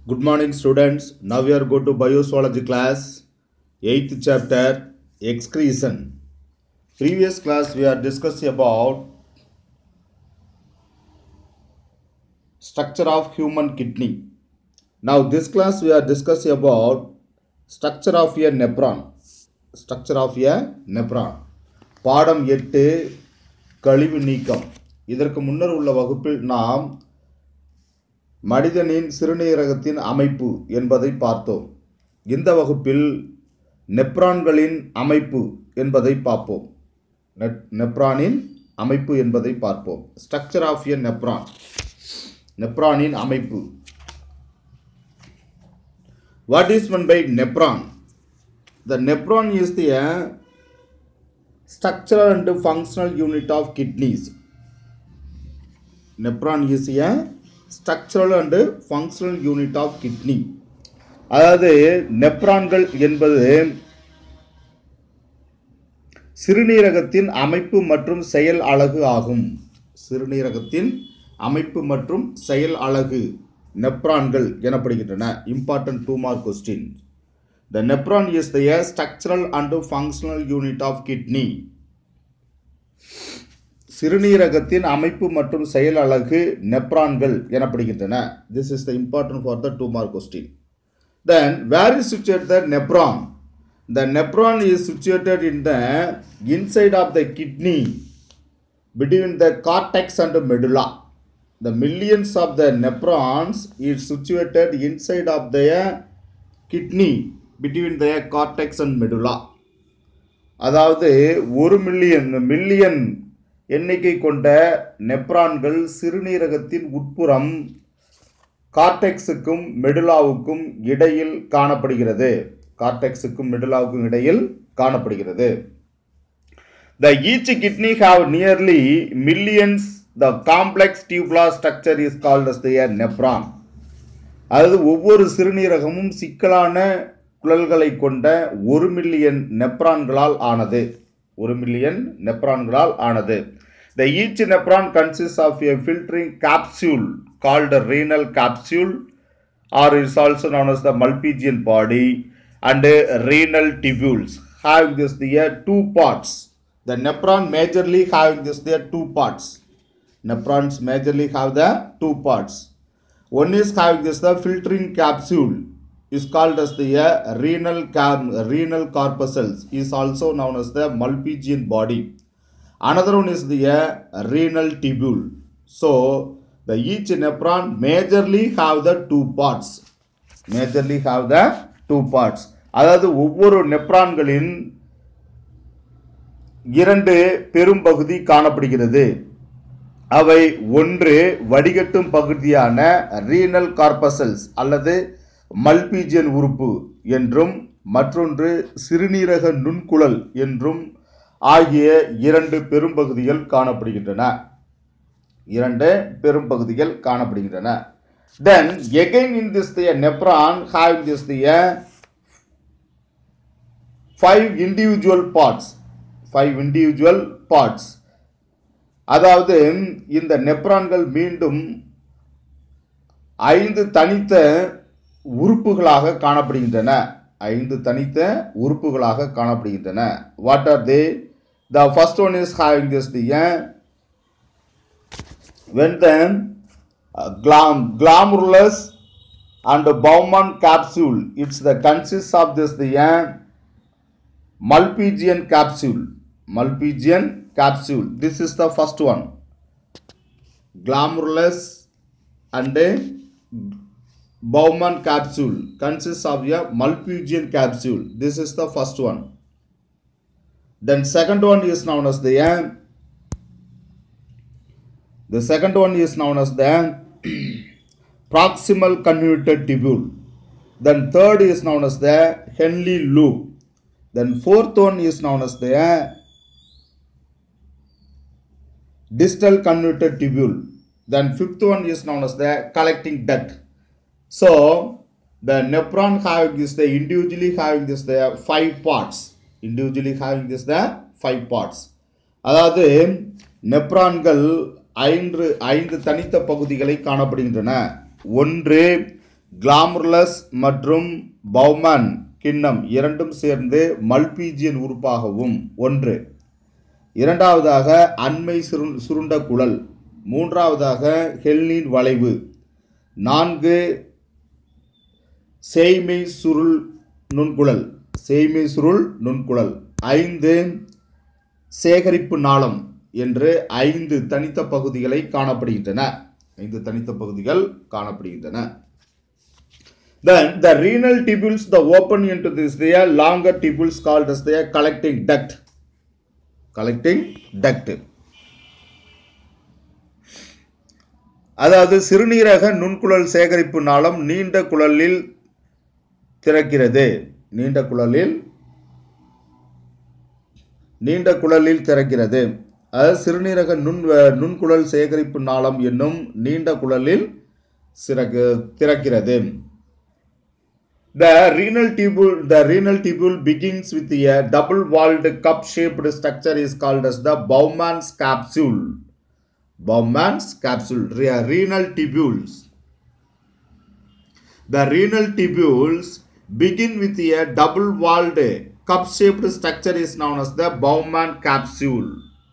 Good morning, students. Now we are going to bioswology class, 8th chapter, excretion. Previous class we are discussing about structure of human kidney. Now this class we are discussing about structure of a nephron. Structure of a nephron. பாடம் எட்டு கழிவு நீக்கம் இதற்கு முன்னர் உள்ள வகுப்பில் நாம் மனிதனின் சிறுநீரகத்தின் அமைப்பு என்பதை பார்த்தோம் இந்த வகுப்பில் நெப்ரான்களின் அமைப்பு என்பதை பார்ப்போம் நெப்- நெப்ரானின் அமைப்பு என்பதை பார்ப்போம் ஸ்ட்ரக்சர் ஆஃப் எ நெப்ரான் நெப்ரானின் அமைப்பு what is meant by nephron the nephron is the structural and functional unit of kidneys nephron is a structural and functional unit of kidney அதாவது நெப்ரான்கள் என்பது சிறுநீரகத்தின் அமைப்பு மற்றும் செயல் அலகு ஆகும் சிறுநீரகத்தின் அமைப்பு மற்றும் செயல் அலகு நெப்ரான்கள் எனப்படுகின்றன important two mark question the nephron is the structural and functional unit of kidney சிறுநீரகத்தின் அமைப்பு மற்றும் செயல் அலகு நெப்ரான்கள் எனப்படுகின்றன this is the important for the two mark question then where is situated the nephron the nephron is situated in the inside of the kidney between the cortex and medulla. The millions of the nephrons is situated inside of the kidney between the cortex and medulla. அதாவது ஒரு million million எண்ணிக்கை கொண்ட நெப்ரான்கள் சிறுநீரகத்தின் உட்புறம் கார்டெக்ஸுக்கும் மெடுலாவுக்கும் இடையில் காணப்படுகிறது கார்டெக்ஸுக்கும் மெடுலாவுக்கும் இடையில் காணப்படுகிறது The each kidney have nearly millions. The complex tubular structure is called as the nephron. அதாவது ஒவ்வொரு சிறுநீரகமும் சிக்கலான குழல்களை கொண்ட ஒரு மில்லியன் நெப்ரான்களால் ஆனது ஒரு மில்லியன் நெப்ரான்களால் ஆனது the each nephron consist of a filtering capsule called a renal capsule or is also known as the Malpighian body and uh, renal tubules having this there two parts the nephron majorly having this there two parts nephrons majorly have the two parts one is having this the filtering capsule is called as the uh, renal cam- renal corpuscles is also known as the Malpighian body another one is the uh, renal tubule so the each nephron majorly have the two parts majorly have the two parts அதாவது ஒவ்வொரு நெப்ரான்களின் இரண்டு பெரும்பகுதி காணப்படுகிறது அவை ஒன்று வடிகட்டும் பகுதியான renal corpuscles அல்லது Malpighian உறுப்பு என்றும் மற்றொன்று சிறுநீரக நுண்குழல் என்றும் ஆகிய இரண்டு பெரும்பகுதிகள் காணப்படுகின்றன இரண்டு பெரும்பகுதிகள் காணப்படுகின்றன then again in this the nephron having this the five individual parts five individual parts அதாவது இந்த நெப்ரான்கள் மீண்டும் ஐந்து தனித்த உறுப்புகளாக காணப்படுகின்றன ஐந்து தனித்த உறுப்புகளாக காணப்படுகின்றன what are they the first one is having this the when the uh, glam, glomerulus and Bowman capsule, it's the consists of this the uh, Malpighian capsule. Malpighian capsule. This is the first one. Glomerulus and a Bowman capsule consists of a Malpighian capsule. This is the first one. Then second one is known as the uh, the second one is known as the proximal convoluted tubule. Then third is known as the Henle loop. Then fourth one is known as the distal convoluted tubule. Then fifth one is known as the collecting duct. So the nephron having this the individually having this the five parts. Individually having this the five parts. அதாவது நெப்ரான்கள் ஐந்து ஐந்து தனித்த பகுதிகளை காணப்படுகின்றன ஒன்று glomerulus மற்றும் Bowman கிண்ணம் இரண்டும் சேர்ந்து மல்பீஜியன் உறுப்பாகவும் ஒன்று இரண்டாவதாக அண்மை சுரு சுருண்ட குழல் மூன்றாவதாக ஹெல்னின் வளைவு நான்கு சேய்மை சுருள் நுண்குழல் சேய்மை சுருள் நுண்குழல் ஐந்து சேகரிப்பு நாளம் என்று ஐந்து தனித்த பகுதிகளை காணப்படுகின்றன ஐந்து தனித்த பகுதிகள் காணப்படுகின்றன Then the renal tubules, the open into this, they are longer tubules called as their collecting duct. Collecting duct. அதாவது சிறுநீரக நுண்குழல் சேகரிப்பு நாளம் நீண்ட குழலில் திறக்கிறது நீண்ட குழலில் நீண்ட குழலில் திறக்கிறது அதாவது சிறுநீரக நுண் நுண்குழல் சேகரிப்பு நாளம் என்னும் நீண்ட குழலில் சிறகு திறக்கிறது The renal tubule, the renal tubule begins with a double-walled cup-shaped structure is called as the Bowman's capsule. Bowman's capsule, Re- renal tubules. The renal tubules begin with a double-walled cup-shaped structure is known as the Bowman capsule.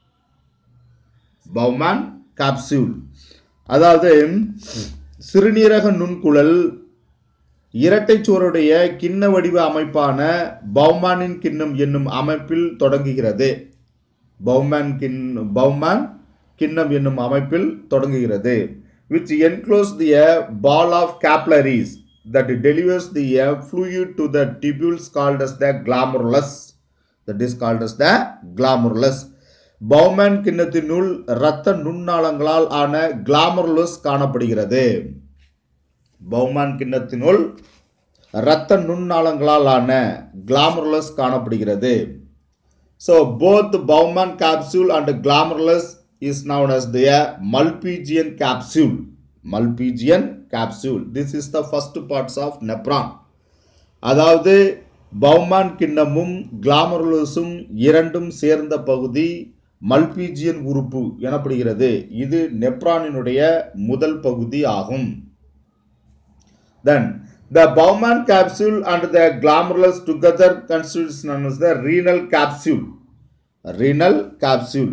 Bowman capsule. அதாவது சிறுநீரக நுண்குழல் இரட்டைச்சுவருடைய கிண்ண வடிவ அமைப்பான பௌமானின் கிண்ணம் என்னும் அமைப்பில் தொடங்குகிறது பௌமான் கிண் பௌமான் கிண்ணம் என்னும் அமைப்பில் தொடங்குகிறது which enclose the ball of capillaries that delivers the fluid to the tubules called as the glomerulus that is called as the glomerulus பௌமேன் கிண்ணத்தினுள் இரத்த நுண்ணாளங்களால் ஆன கிளாமருலஸ் காணப்படுகிறது பௌமான் கிண்ணத்தினுள் இரத்த நுண்ணாளங்களால் ஆன கிளாமருலஸ் காணப்படுகிறது so both Bowman capsule and glomerulus is known as the Malpighian capsule Malpighian capsule this is the first parts of nephron அதாவது Bowman கிண்ணமும் கிளாமருலஸும் இரண்டும் சேர்ந்த பகுதி மல்பீஜியன் உறுப்பு எனப்படுகிறது இது நெப்ரானினுடைய முதல் பகுதி ஆகும் Then the Bowman capsule and the glomerulus together constitutes known as the renal capsule. Renal capsule.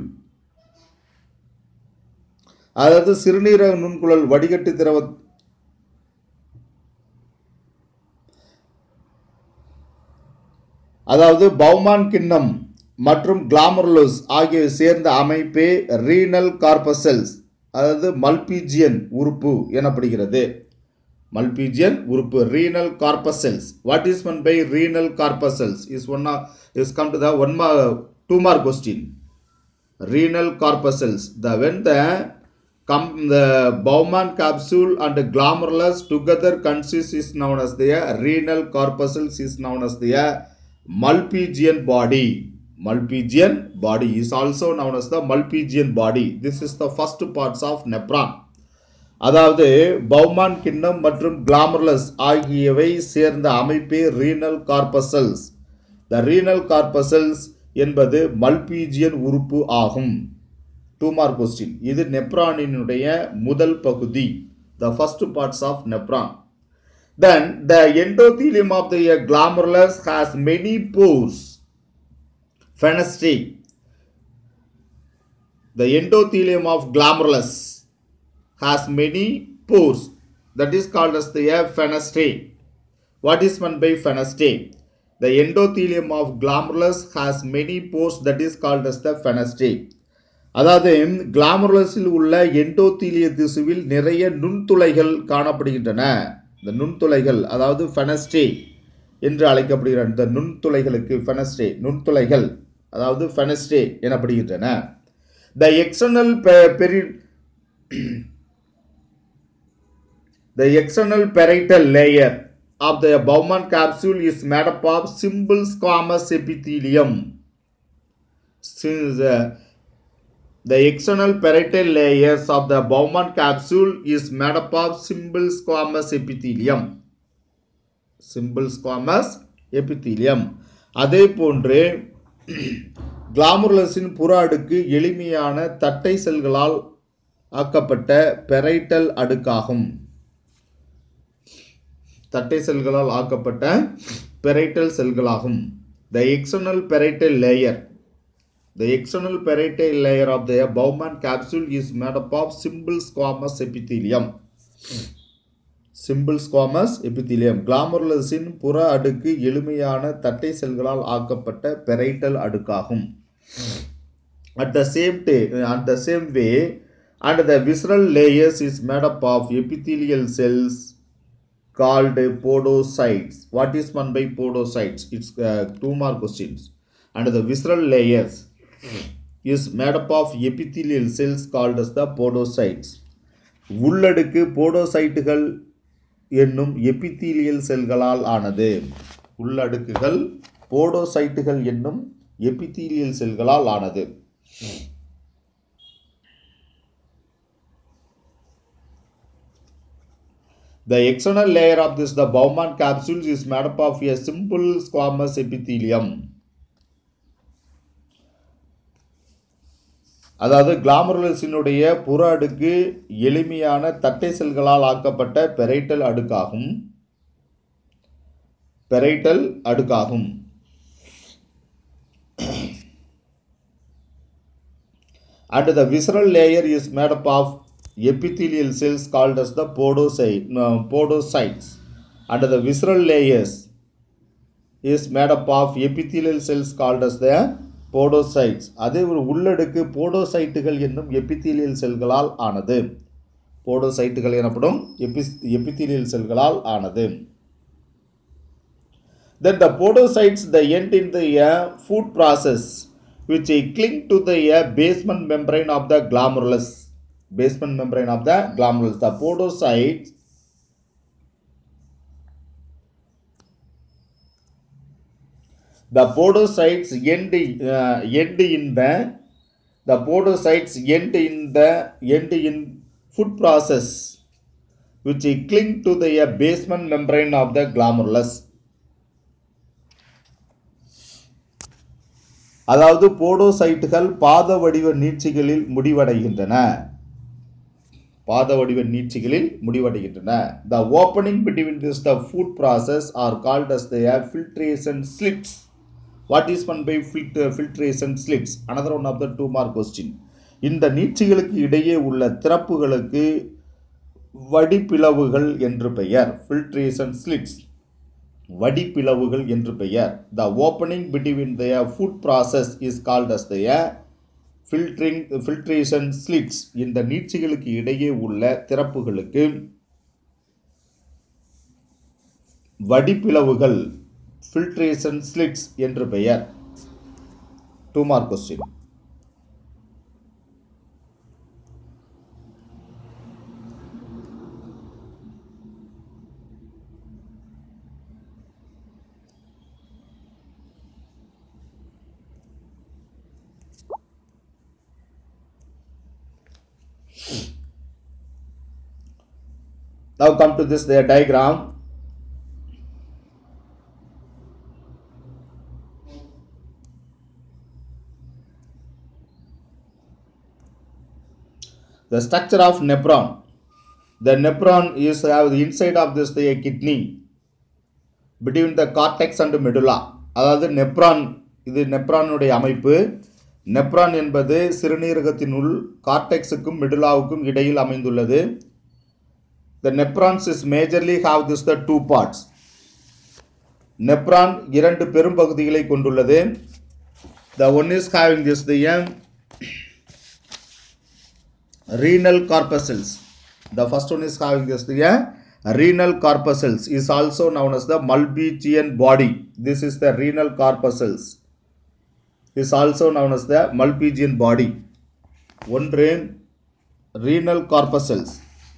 அதாவது சிறுநீரக நுண்குழல் வடிகட்டு திரவ அதாவது பௌமான் கிண்ணம் மற்றும் கிளாமருலஸ் ஆகியவை சேர்ந்த அமைப்பே ரீனல் கார்பசெல்ஸ் அதாவது மல்பீஜியன் உறுப்பு எனப்படுகிறது Malpighian உறுப்பு renal corpuscles. What is meant by renal corpuscles? Is one of, is come to the one more two more question. Renal corpuscles. The when the come the Bowman capsule and the glomerulus together consist is known as the renal corpuscles is known as the Malpighian body. Malpighian body is also known as the Malpighian body. This is the first parts of nephron. அதாவது பௌமான் கிண்ணம் மற்றும் glomerulus ஆகியவை சேர்ந்த அமைப்பே renal corpuscles the renal corpuscles என்பது Malpighian உறுப்பு ஆகும் two mark question இது நெப்ரானினுடைய முதல் பகுதி the first parts of nephron then the endothelium of the glomerulus has many pores fenestrae the endothelium of glomerulus has many pores that is called as the fenestrae. What is meant by fenestrae? The endothelium of glomerulus has many pores that is called as the fenestrae. அதாவது கிளாமருலஸில் உள்ள எண்டோத்தீலிய திசுவில் நிறைய நுண்துளைகள் காணப்படுகின்றன இந்த நுண்துளைகள் அதாவது ஃபெனஸ்டே என்று அழைக்கப்படுகிற இந்த நுண்துளைகளுக்கு ஃபெனஸ்டே நுண்துளைகள் அதாவது fenestrae எனப்படுகின்றன த எக்ஸ்டர்னல் பெரி The external parietal layer of the Bowman capsule is made up of simple squamous epithelium. Since uh, the external parietal layers of the Bowman capsule is made up of simple squamous epithelium. Simple squamous epithelium. அதே போன்று கிளாமுருலஸின் புற அடுக்கு எளிமையான தட்டை செல்களால் ஆக்கப்பட்ட parietal அடுக்காகும் தட்டை செல்களால் ஆக்கப்பட்ட பெரைட்டல் செல்களாகும் the external parietal layer the external parietal layer of the Bowman capsule is made up of simple squamous epithelium simple squamous epithelium கிளாமருலஸின் புற அடுக்கு எளிமையான தட்டை செல்களால் ஆக்கப்பட்ட பெரைட்டல் அடுக்காகும் at the same day at the same way and the visceral layers is made up of epithelial cells called podocytes what is meant by podocytes it's two mark questions and the visceral layers is made up of epithelial cells called as the podocytes உள்ளடுக்கு போடோசைட்டுகள் என்னும் epithelial செல்களால் ஆனது உள்ளடுக்குகள் போடோசைட்டுகள் என்னும் epithelial செல்களால் ஆனது The external layer of this the Bowman capsules is made up of a simple squamous epithelium. அதாவது கிளாமருலஸினுடைய புற அடுக்கு எளிமையான தட்டை செல்களால் ஆக்கப்பட்ட பெரைட்டல் அடுக்காகும் பெரைட்டல் அடுக்காகும் and the visceral layer is made up of epithelial cells called as the podocyte, no, podocytes and the visceral layers is made up of epithelial cells called as the podocytes அதே ஒரு உள்ளடுக்கு போடோசைட்டுகள் என்னும் epithelial செல்களால் ஆனது போடோசைட்டுகள் எனப்படும் எபி epithelial செல்களால் ஆனது then the podocytes the end in the uh, food process which uh, cling to the uh, basement membrane of the glomerulus basement membrane of the glomerulus the podocytes the podocytes end uh, end in the the podocytes end in the end in food process which uh, cling to the uh, basement membrane of the glomerulus அதாவது போடோசைட்டுகள் பாத வடிவ நீட்சிகளில் முடிவடைகின்றன பாத வடிவ நீட்சிகளில் முடிவடைகின்றன the opening between this the foot process are called as the filtration slits what is meant by filtration slits another one of the two mark question இந்த நீட்சிகளுக்கு இடையே உள்ள திறப்புகளுக்கு வடிப்பிளவுகள் என்று பெயர் ஃபில்ட்ரேஷன் ஸ்லிட்ஸ் வடிப்பிளவுகள் என்று பெயர் the opening between the foot process is called as the filtering filtration slits இந்த நீட்சிகளுக்கு இடையே உள்ள திறப்புகளுக்கு வடிப்பிளவுகள் ஃபில்ட்ரேஷன் ஸ்லிட்ஸ் என்று பெயர் two mark question Now come to this their diagram. The structure of nephron. The nephron is have the inside of this the kidney between the cortex and medulla. அதாவது nephron இது நெப்ரானுடைய அமைப்பு nephron என்பது சிறுநீரகத்தினுள் கார்டெக்ஸுக்கும் மெடுலாவுக்கும் இடையில் அமைந்துள்ளது The nephrons is majorly have this the two parts. Nephron இரண்டு பெரும் பகுதிகளை கொண்டுள்ளது The one is having this the um, renal corpuscles. The first one is having this the uh, renal corpuscles is also known as the Malpighian body. This is the renal corpuscles. Is also known as the Malpighian body. ஒன்று renal corpuscles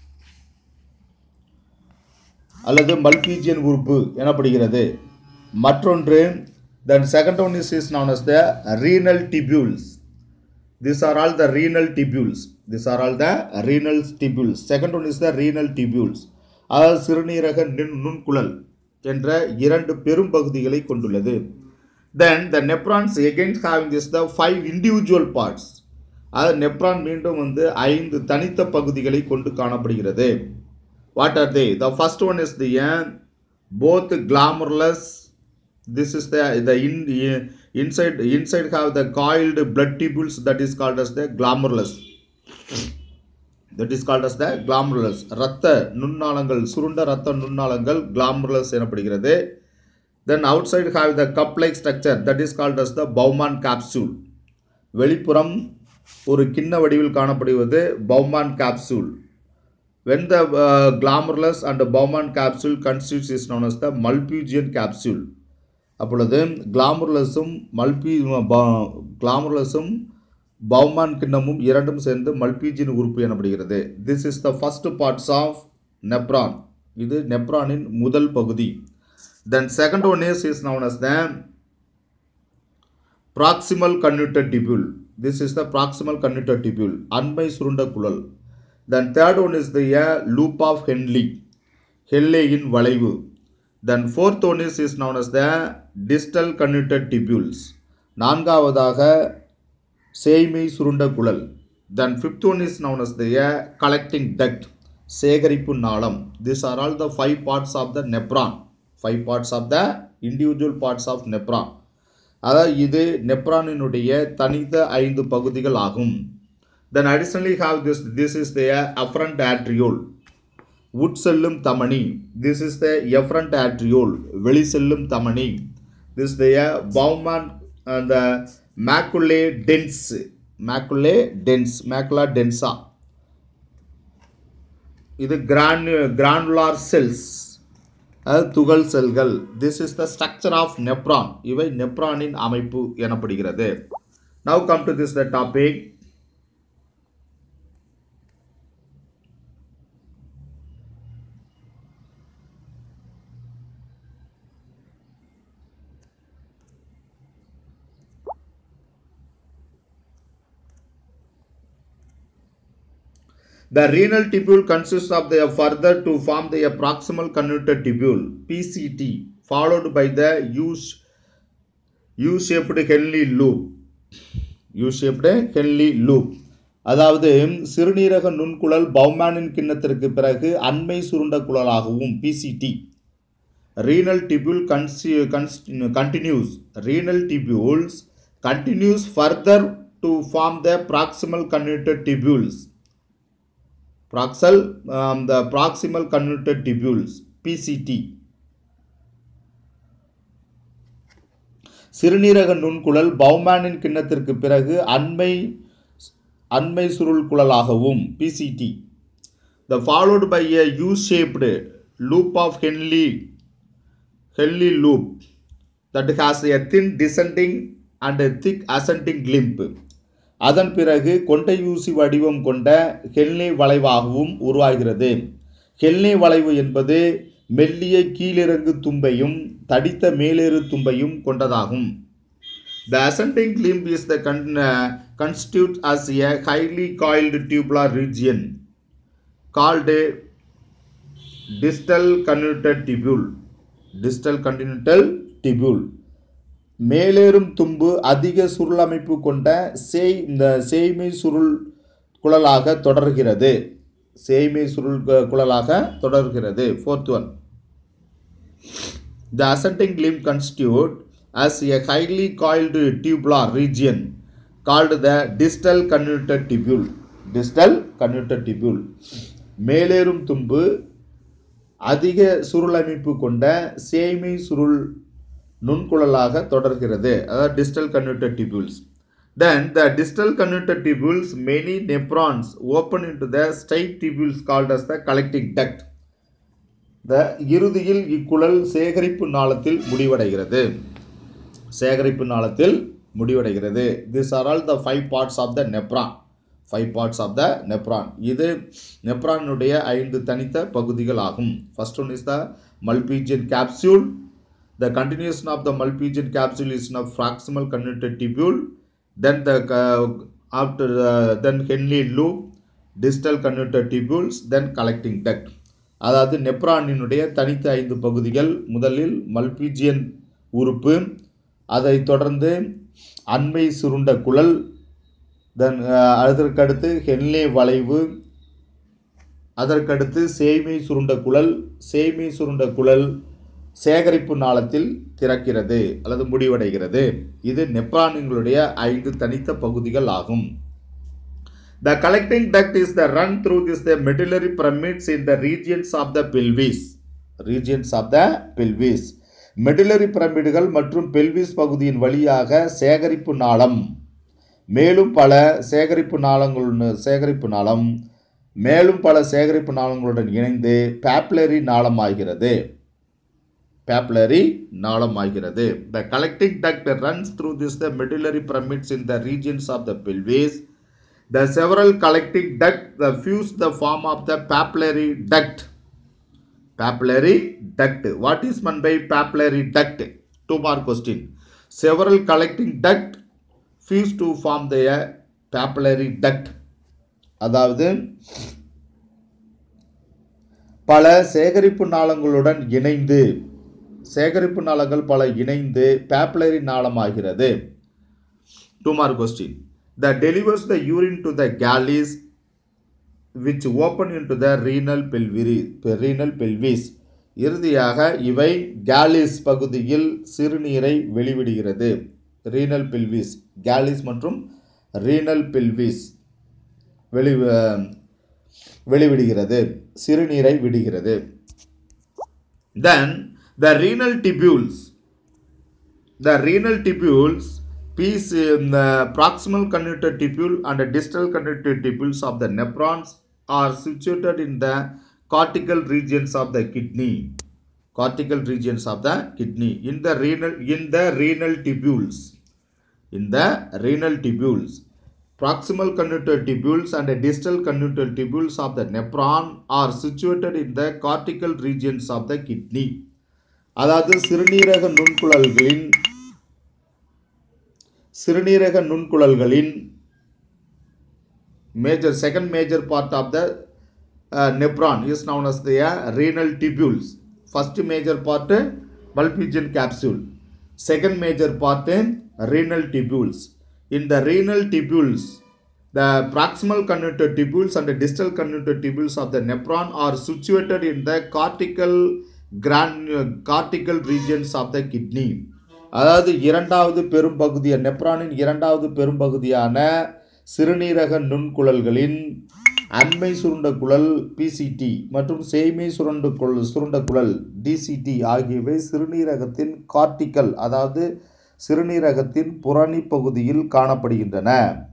அல்லது Malpighian உறுப்பு எனப்படுகிறது மற்றொன்று then second one is is known as the renal tubules these are all the renal tubules these are all the renal tubules second one is the renal tubules அதாவது சிறுநீரக நின் நுண்குழல் என்ற இரண்டு பெரும் பகுதிகளை கொண்டுள்ளது then the nephrons agains having this the five individual parts அதாவது nephron மீண்டும் வந்து ஐந்து தனித்த பகுதிகளை கொண்டு காணப்படுகிறது what are they the first one is the both glomerulus this is the the in, inside inside have the coiled blood tubules that is called as the glomerulus that is called as the glomerulus இரத்த நுண்ணாளங்கள் சுருண்ட இரத்த நுண்ணாளங்கள் glomerulus எனப்படுகிறது then outside have the cup like structure that is called as the Bowman capsule வெளிப்புறம் ஒரு கிண்ண வடிவில் காணப்படுவது பௌமான் capsule when the uh, glomerulus and Bowman capsule constitutes is known as the Malpighian capsule அப்பொழுது கிளாமுரலஸும் மல்பி கிளாமுரலஸும் பௌமான் கிண்ணமும் இரண்டும் சேர்ந்து மல்பீஜின் உறுப்பு எனப்படுகிறது this is the first parts of nephron இது நெப்ரானின் முதல் பகுதி then second one is is known as the proximal convoluted tubule this is the proximal convoluted tubule அண்மை சுருண்ட குழல் then third one is the loop of Henle ஹெல்லேயின் வளைவு then fourth one is is known as the distal convoluted tubules நான்காவதாக சேய்மை சுருண்ட குழல் then fifth one is known as the collecting duct சேகரிப்பு நாளம் this are all the five parts of the nephron five parts of the individual parts of nephron அதாவது இது நெப்ரானினுடைய தனித்த ஐந்து பகுதிகள் ஆகும் then additionally have this this is the afferent arteriole உட்செல்லும் தமனி this is the efferent arteriole வெளி செல்லும் தமனி திஸ் த பவுமான் அந்த macula densa macula densa macula densa இது கிரானு கிரானுலார் செல்ஸ் அதாவது துகள் செல்கள் this is the structure of nephron இவை நெப்ரானின் அமைப்பு எனப்படுகிறது now come to this the topic The renal tubule consists of the further to form the proximal convoluted tubule PCT followed by the U U-shaped Henle loop U-shaped Henle loop அதாவது சிறுநீரக நுண்குழல் பௌமானின் கிண்ணத்திற்கு பிறகு அண்மை சுருண்ட குழலாகவும் PCT renal tubule consi- cons- continues renal tubules continues further to form the proximal convoluted tubules proxal um, the proximal convoluted tubules pct சிறுநீரக நுண்குழல் பௌமானின் கிண்ணத்திற்கு பிறகு அண்மை அண்மை சுருள் குழலாகவும் PCT the followed by a u-shaped loop of henle henle loop that has a thin descending and a thick ascending limb அதன் பிறகு கொண்டை ஊசி வடிவம் கொண்ட ஹெல்னே வளைவாகவும் உருவாகிறது ஹெல்னே வளைவு என்பது மெல்லிய கீழிறங்கு தும்பையும் தடித்த மேலேறு தும்பையும் கொண்டதாகும் The ascending limb is the con- uh, constitute as a highly coiled tubular region called a distal convoluted tubule. Distal convoluted tubule. மேலேறும் தும்பு அதிக சுருள் அமைப்பு கொண்ட சேய் இந்த சேய்மை சுருள் குழலாக தொடர்கிறது சேய்மை சுருள் கு- குழலாக தொடர்கிறது fourth one The ascending limb constitute as a highly coiled tubular region called the distal convoluted tubule. Distal convoluted tubule. மேலேறும் தும்பு அதிக சுருளமைப்பு கொண்ட சேய்மை சுருள் நுண்குழலாக தொடர்கிறது அதாவது distal convoluted tubules. Then the distal convoluted tubules many nephrons open into the straight tubules called as the collecting duct. த இறுதியில் இக்குழல் சேகரிப்பு நாளத்தில் முடிவடைகிறது சேகரிப்பு நாளத்தில் முடிவடைகிறது this are all the five parts of the nephron five parts of the nephron இது நெப்ரானுடைய ஐந்து தனித்த பகுதிகள் ஆகும் first one is the Malpighian capsule the continuation of the Malpighian capsule is of proximal convoluted tubule then the uh, after uh, then Henle loop distal convoluted tubules then collecting duct அதாவது நெப்ரானினுடைய தனித்த ஐந்து பகுதிகள் முதலில் Malpighian உறுப்பு அதைத் தொடர்ந்து அண்மை சுருண்ட குழல் தென் அதற்கடுத்து ஹென்லே வளைவு அதற்கடுத்து சேய்மை சுருண்ட குழல் சேய்மை சுருண்ட குழல் சேகரிப்பு நாளத்தில் திறக்கிறது அல்லது முடிவடைகிறது இது நெப்ரான்களுடைய ஐந்து தனித்த பகுதிகள் ஆகும் The collecting duct is the run through this the medullary pyramids in the regions of the pelvis. Regions of the pelvis. Medullary பிரமிடுகள் மற்றும் பெல்விஸ் பகுதியின் வழியாக சேகரிப்பு நாளம் மேலும் பல சேகரிப்பு நாளங்களுடன் சேகரிப்பு நாளம் மேலும் பல சேகரிப்பு நாளங்களுடன் இணைந்து பேப்லரி நாளமாகிறது பேப்லரி நாளமாகிறது the collecting duct runs through this the medullary pyramids in the regions of the pelvis the several collecting duct the fuse the form of the papillary duct papillary duct what is meant by papillary duct two mark question several collecting duct fuse to form the papillary duct அதாவது பல சேகரிப்பு நாளங்களுடன் இணைந்து சேகரிப்பு நாளங்கள் பல இணைந்து papillary நாளமாகிறது two mark question the delivers the urine to the calyx which open into the renal pelvis renal pelvis இறுதியாக இவை கேலிஸ் பகுதியில் சிறுநீரை வெளிவிடுகிறது ரீனல் பெல்விஸ் கேலிஸ் மற்றும் ரீனல் பெல்விஸ் வெளி வெளிவிடுகிறது சிறுநீரை விடுகிறது then the renal tubules the renal tubules piece in the proximal conductor tubule and the distal conductor tubules of the nephrons are situated in the cortical regions of the kidney cortical regions of the kidney in the renal in the renal tubules in the renal tubules proximal conductor tubules and the distal conductor tubules of the nephron are situated in the cortical regions of the kidney அதாவது சிறுநீரக நுண்குழல்களின் சிறுநீரக நுண்குழல்களின் major second major part of the nephron is known as the renal tubules first major part Malpighian capsule second major part renal tubules in the renal tubules The proximal conductor tubules and the distal conductor tubules of the nephron are situated in the cortical gran cortical regions of the kidney. அதாவது இரண்டாவது பெரும்பகுதிய நெப்ரானின் இரண்டாவது பெரும்பகுதியான சிறுநீரக நுண்குழல்களின் அண்மை சுருண்ட குழல் PCT மற்றும் சேய்மை சுருண்ட குழல் சுருண்ட குழல் டிசிடி ஆகியவை சிறுநீரகத்தின் கார்டிக்கல் அதாவது சிறுநீரகத்தின் புறணி பகுதியில் காணப்படுகின்றன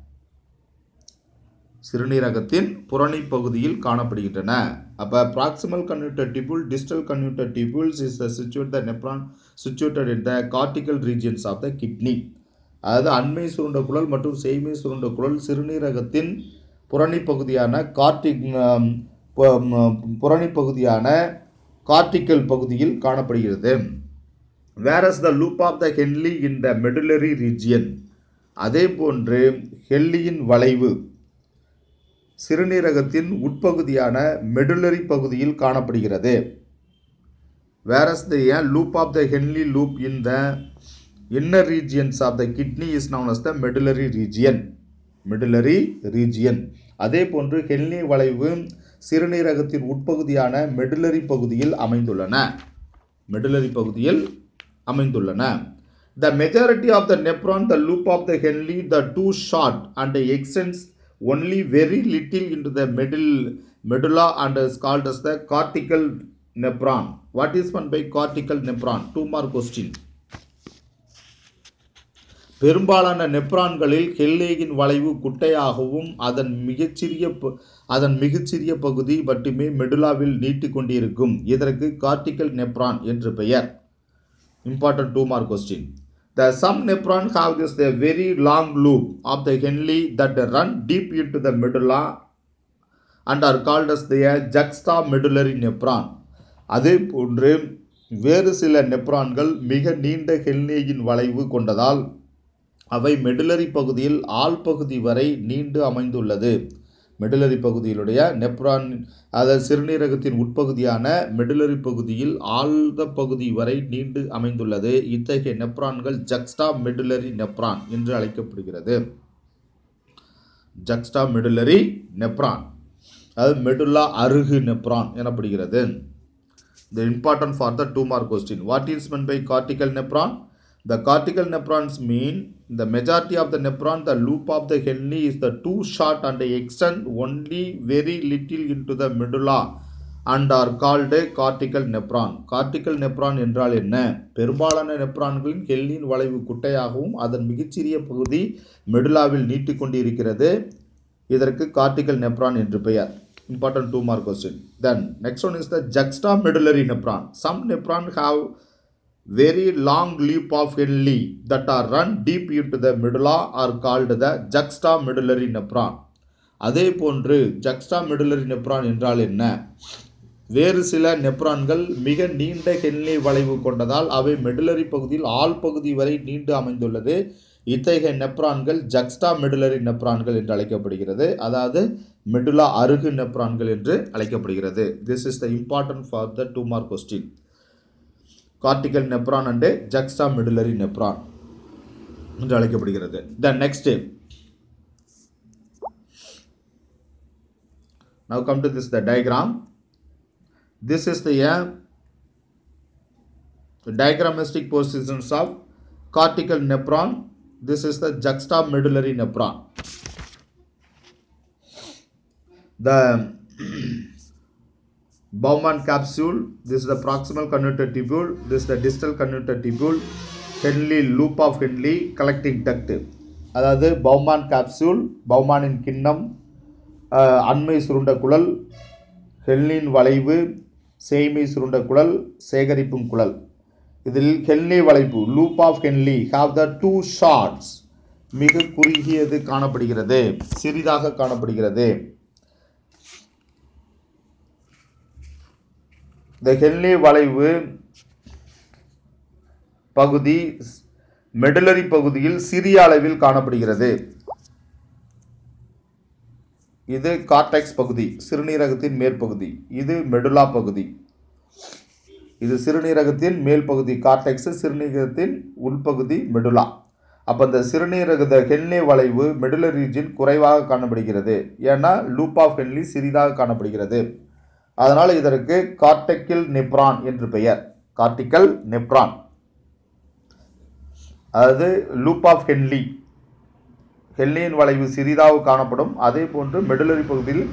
சிறுநீரகத்தின் புறணி பகுதியில் காணப்படுகின்றன அப்போ proximal convoluted tubule distal convoluted tubules is the situate the nephron situated in the cortical regions of the kidney அதாவது அண்மை சுருண்ட குழல் மற்றும் செய்மை சுருண்ட குழல் சிறுநீரகத்தின் புறணி பகுதியான கார்டிக் புறணி பகுதியான கார்டிக்கல் பகுதியில் காணப்படுகிறது whereas the loop of the Henle in the medullary region அதே போன்று ஹெல்லியின் வளைவு சிறுநீரகத்தின் உட்பகுதியான மெடுலரி பகுதியில் காணப்படுகிறது whereas the loop of the Henle loop in the inner regions of the kidney is known as the medullary region medullary region அதே போன்று ஹென்லி வளைவு சிறுநீரகத்தின் உட்பகுதியான மெடுலரி பகுதியில் அமைந்துள்ளன மெடுலரி பகுதியில் அமைந்துள்ளன the majority of the nephron the loop of the Henle the too short and extends only very little into the middle medulla and is called as the cortical nephron. What is meant by cortical nephron? Two more question. பெரும்பாலான நெப்ரான்களில் ஹெல்லேயின் வளைவு குட்டையாகவும் அதன் மிகச்சிறிய ப- அதன் மிகச்சிறிய பகுதி மட்டுமே மெடுலாவில் நீட்டி கொண்டிருக்கும் இதற்கு கார்டிக்கல் நெப்ரான் என்று பெயர் important two mark question the some nephron have this the very long loop of the henle that run deep into the medulla and are called as the juxta medullary nephron அதே போன்று வேறு சில நெப்ரான்கள் மிக நீண்ட ஹெல்னேயின் வளைவு கொண்டதால் அவை மெடுலரி பகுதியில் ஆள் பகுதி வரை நீண்டு அமைந்துள்ளது மெடுலரி பகுதியிலுடைய நெப்ரான் அதாவது சிறுநீரகத்தின் உட்பகுதியான மெடுலரி பகுதியில் ஆழ்ந்த பகுதி வரை நீண்டு அமைந்துள்ளது இத்தகைய நெப்ரான்கள் ஜக்ஸ்டா மெடுலரி நெப்ரான் என்று அழைக்கப்படுகிறது ஜக்ஸ்டா மெடுலரி நெப்ரான் அதாவது மெடுல்லா அருகு நெப்ரான் எனப்படுகிறது The important for the two mark question. What is meant by cortical nephron? The cortical nephrons mean the majority of the nephron, the loop of the Henle is the too short and they extend only very little into the medulla and are called cortical nephron. Cortical nephron என்றால் என்ன பெரும்பாலான நெப்ரான்களின் ஹெல்லின் வளைவு குட்டையாகவும் அதன் மிகச்சிறிய பகுதி மெடுலாவில் நீட்டிக்கொண்டு இருக்கிறது இதற்கு cortical nephron என்று பெயர் important two mark question then next one is the juxtamedullary nephron some nephron have very long loop of Henle that are run deep into the medulla are called the juxtamedullary nephron அதே போன்று juxtamedullary nephron என்றால் என்ன வேறு சில நெப்ரான்கள் மிக நீண்ட Henle வளைவு கொண்டதால் அவை மெடுலரி பகுதியில் ஆள் பகுதி வரை நீண்டு அமைந்துள்ளது இத்தகைய நெப்ரான்கள் ஜக்ஸ்டா மெடுலரி நெப்ரான்கள் என்று அழைக்கப்படுகிறது அதாவது மெடுலா அருகு நெப்ரான்கள் என்று அழைக்கப்படுகிறது this is the important for the two mark question cortical nephron and juxtamedullary nephron என்று அழைக்கப்படுகிறது the next now come to this the diagram this is the uh, diagrammatic positions of cortical nephron this is the juxtamedullary nephron the Bowman capsule this is the proximal convoluted tubule this is the distal convoluted tubule Henle loop of Henle collecting duct அதாவது பௌமான் capsule பௌமானின் கிண்ணம் அஹ், அண்மை சுருண்ட குழல் ஹெல்லின் வளைவு சேய்மை சுருண்ட குழல் சேகரிப்பும் குழல் இதில் ஹென்லி வளைவு loop of Henle have the too shorts மிக குறுகியது காணப்படுகிறது சிறிதாக காணப்படுகிறது இந்த ஹென்லி வளைவு பகுதி மெடுலரி பகுதியில் சிறிய அளவில் காணப்படுகிறது இது கார்டெக்ஸ் பகுதி சிறுநீரகத்தின் மேற்பகுதி இது மெடுலா பகுதி இது சிறுநீரகத்தின் மேல் பகுதி கார்டெக்ஸ் சிறுநீரகத்தின் உள்பகுதி மெடுலா அப்போ இந்த சிறுநீரகத ஹென்லி வளைவு மெடுலர் ரீஜன் குறைவாக காணப்படுகிறது ஏன்னா லூப் ஆஃப் ஹென்லி சிறிதாக காணப்படுகிறது அதனால் இதற்கு கார்டெக்கில் நெப்ரான் என்று பெயர் கார்டிக்கல் நெப்ரான் அதாவது லூப் ஆஃப் ஹென்லி ஹெல்லியின் வளைவு சிறிதாக காணப்படும் அதே போன்று மெடுலரி பகுதியில்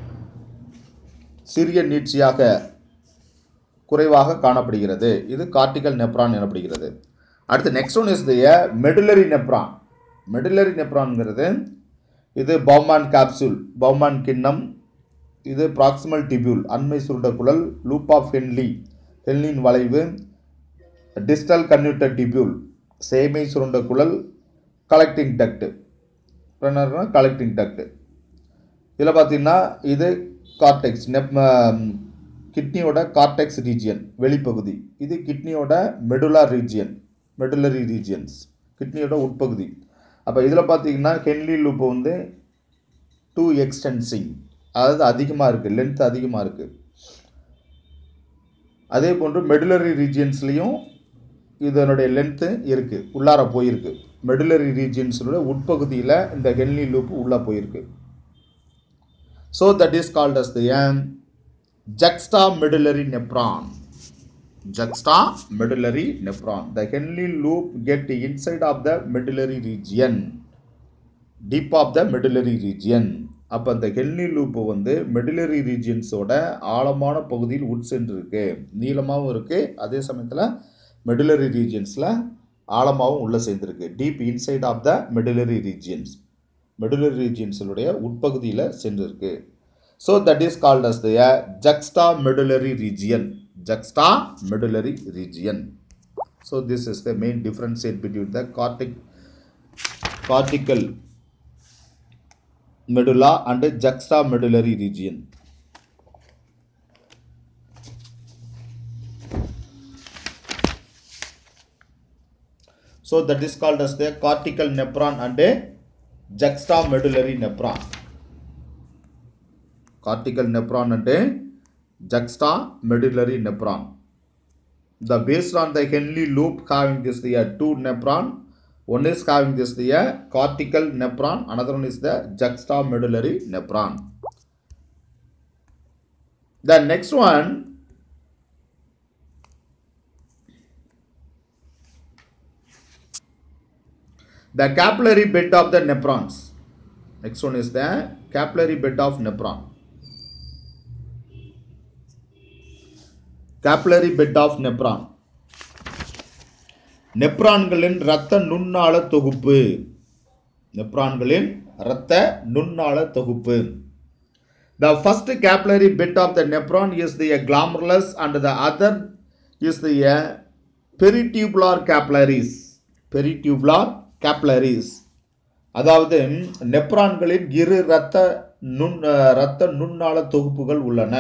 சிறிய நீட்சியாக குறைவாக காணப்படுகிறது இது கார்டிகல் நெப்ரான் எனப்படுகிறது அடுத்து next one is the medullary nephron medullary நெப்ரான்ங்கிறது இது பௌமான் கேப்சூல் பௌமான் கிண்ணம் இது ப்ராக்சிமல் டிபியூல் அண்மை சுருண்ட குழல் லூப் ஆஃப் ஹென்லி ஹென்லியின் வளைவு டிஸ்டல் கன்யூட்டர் டிபியூல் சேமை சுருண்ட குழல் கலெக்டிங் டக்ட் என்னன்னா கலெக்டிங் டக்ட் இதில் பார்த்தீங்கன்னா இது கார்டெக்ஸ் நெப் கிட்னியோட கார்டெக்ஸ் ரீஜியன் வெளிப்பகுதி இது கிட்னியோட மெடுலா ரீஜியன் மெடுலரி ரீஜியன்ஸ் கிட்னியோட உட்பகுதி அப்போ இதில் பார்த்தீங்கன்னா ஹென்லி லூப் வந்து டூ எக்ஸ்டென்சிங் அதாவது அதிகமாக இருக்குது லென்த் அதிகமாக இருக்குது அதே போன்று மெடுலரி ரீஜியன்ஸ்லேயும் இதனுடைய லென்த்து இருக்குது உள்ளார போயிருக்கு மெடுலரி ரீஜியன்ஸோட உட்பகுதியில் இந்த ஹென்லி லூப் உள்ளே போயிருக்கு so that is called as the juxtamedullary nephron juxtamedullary nephron the Henle loop get inside of the medullary region deep of the medullary region அப்போ அந்த ஹென்லி லூப்பு வந்து medullary ரீஜியன்ஸோட ஆழமான பகுதியில் உட்சென்றிருக்கு நீளமாகவும் இருக்குது அதே சமயத்தில் மெடுலரி ரீஜியன்ஸில் ஆழமாகவும் உள்ளே சேர்ந்துருக்கு deep inside of the medullary regions medullary ரீஜியன்ஸுடைய உட்பகுதியில் சென்றிருக்கு so that is called as the juxtamedullary region juxtamedullary region so this is the main differentiate between the cortic cortical medulla and juxtamedullary region. So that is called as the cortical nephron and a juxtamedullary nephron. Cortical nephron and a juxtamedullary nephron. The based on the Henle loop having this the uh, two nephron one is having this the uh, cortical nephron another one is the juxtamedullary nephron the next one the capillary bed of the nephrons next one is the capillary bed of nephron capillary bed of nephron நெப்ரான்களின் இரத்த நுண்ணாள தொகுப்பு நெப்ரான்களின் இரத்த நுண்ணாள தொகுப்பு The first capillary bed of the nephron is the glomerulus and the other is the uh, peritubular capillaries. Peritubular capillaries. அதாவது நெப்ரான்களின் இரு இரத்த நுண் இரத்த நுண்ணாள தொகுப்புகள் உள்ளன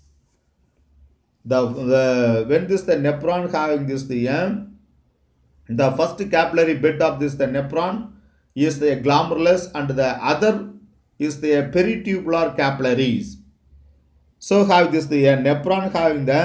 the, the when this the nephron having this the um, the first capillary bed of this the nephron is the glomerulus and the other is the peritubular capillaries so have this the uh, nephron having the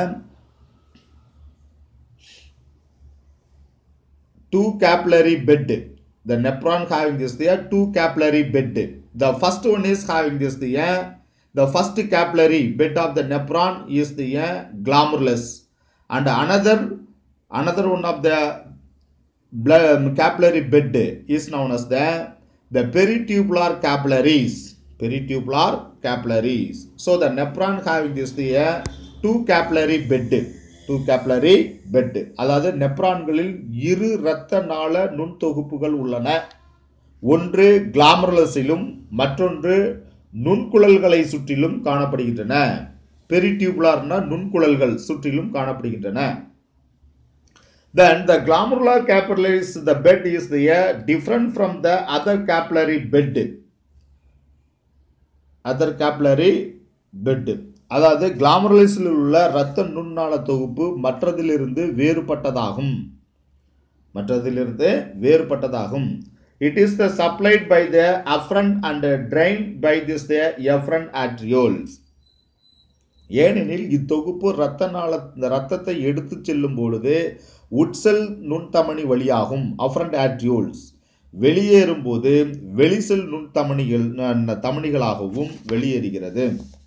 two capillary bed the nephron having this the uh, two capillary bed the first one is having this the uh, the first capillary bed of the nephron is the uh, glomerulus and another another one of the blood, capillary bed is known as the the peritubular capillaries peritubular capillaries so the nephron having this the uh, two capillary bed two capillary bed அதாவது நெப்ரான்களில் இரு இரத்த நாள நுண்தொகுப்புகள் உள்ளன ஒன்று கிளாமரலஸிலும் மற்றொன்று நுண்குழல்களை சுற்றிலும் காணப்படுகின்றன பெரிடியூபுலார்னா நுண்குழல்கள் சுற்றிலும் காணப்படுகின்றன then the glomerular capillaries the bed is the uh, different from the other capillary bed other capillary bed அதாவது கிளாமரலிஸில் உள்ள இரத்த நுண்ணாள தொகுப்பு மற்றதிலிருந்து வேறுபட்டதாகும் மற்றதிலிருந்து வேறுபட்டதாகும் it is the supplied by the afferent and drained by this the efferent arterioles ஏனெனில் இத்தொகுப்பு இரத்த நாள இரத்தத்தை எடுத்து செல்லும் பொழுது உட்செல் நுண்தமனி வழியாகும் அஃப்ரண்ட் ஆட்ரியோல்ஸ் வெளியேறும் போது வெளிசெல் நுண்தமனிகள் ந- தமனிகளாகவும் வெளியேறுகிறது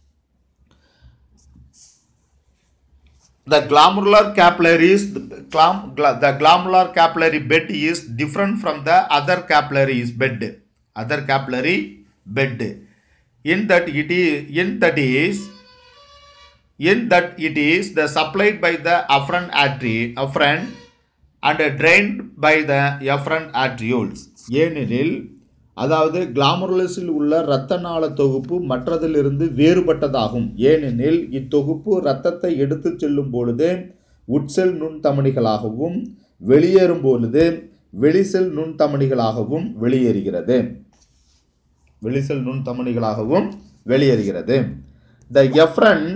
The glomerular capillaries, the, glam, gla- the glomerular capillary bed is different from the other capillaries bed. Other capillary bed. In that it is, in that is, in that it is the supplied by the afferent artery, afferent and drained by the efferent arterioles. ஏனெனில் அதாவது கிளாமருலஸில் உள்ள இரத்த நாள தொகுப்பு மற்றதிலிருந்து வேறுபட்டதாகும் ஏனெனில் இத்தொகுப்பு இரத்தத்தை எடுத்துச் செல்லும் பொழுது உட்செல் நுண்தமனிகளாகவும் வெளியேறும் பொழுது வெளிசெல் நுண்தமனிகளாகவும் வெளியேறுகிறது வெளிசெல் நுண்தமனிகளாகவும் வெளியேறுகிறது த எஃப்ரன்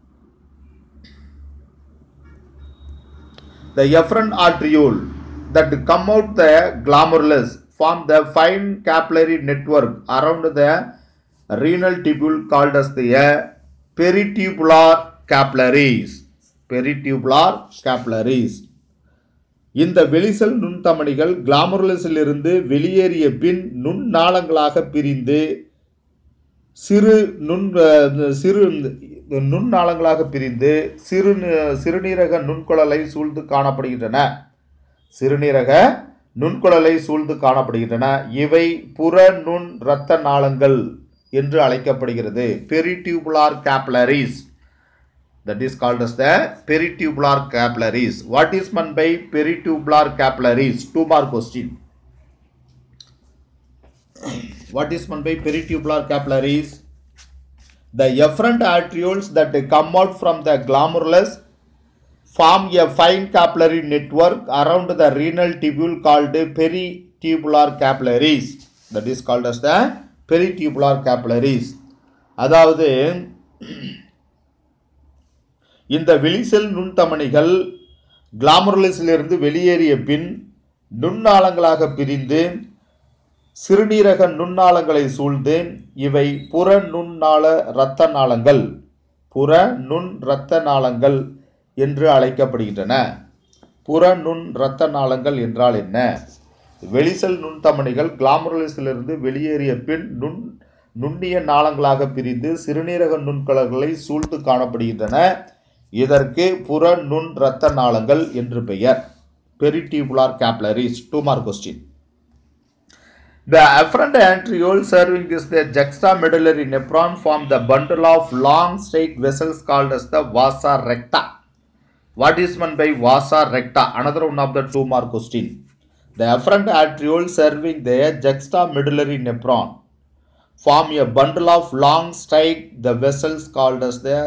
the efferent arteriole that come out the glomerulus form the fine capillary network around the renal tubule called as the uh, peritubular capillaries peritubular capillaries இந்த வெளிசெல் நுண்தமனிகள் கிளாமருலஸிலிருந்து வெளியேறிய பின் நுண்ணாளங்களாக பிரிந்து சிறு நுண் அஹ், சிறு நுண்ணாளங்களாக பிரிந்து சிறு சிறுநீரக நுண்குழலை சூழ்ந்து காணப்படுகின்றன சிறுநீரக நுண்குழலை சூழ்ந்து காணப்படுகின்றன இவை புற நுண் இரத்த நாளங்கள் என்று அழைக்கப்படுகிறது பெரிடியூபுலார் capillaries that is called as the peritubular capillaries what is meant by peritubular capillaries two more question what is meant by peritubular capillaries the efferent arterioles that come out from the glomerulus form a fine capillary network around the renal tubule called peritubular capillaries that is called as the peritubular capillaries அதாவது இந்த வெளிசெல் நுண்தமனிகள் கிளாமருலஸிலிருந்து வெளியேறிய பின் நுண்ணாளங்களாக பிரிந்து சிறுநீரக நுண்ணாளங்களை சூழ்ந்து இவை புற நுண்ணாள இரத்த நாளங்கள் புற நுண் இரத்த நாளங்கள் என்று அழைக்கப்படுகின்றன புற நுண் இரத்த நாளங்கள் என்றால் என்ன வெளிசெல் நுண்தமனிகள் கிளாமருலஸிலிருந்து வெளியேறிய பின் நுண் நுண்ணிய நாளங்களாக பிரிந்து சிறுநீரக நுண்கலர்களை சூழ்ந்து காணப்படுகின்றன இதற்கு புற நுண் இரத்த நாளங்கள் என்று பெயர் peritubular capillaries two mark question The afferent arteriole serving this the juxtamedullary nephron form the bundle of long straight vessels called as the vasa recta. What is meant by vasa recta? Another one of the two mark question. The afferent arteriole serving the juxtamedullary nephron form a bundle of long straight the vessels called as the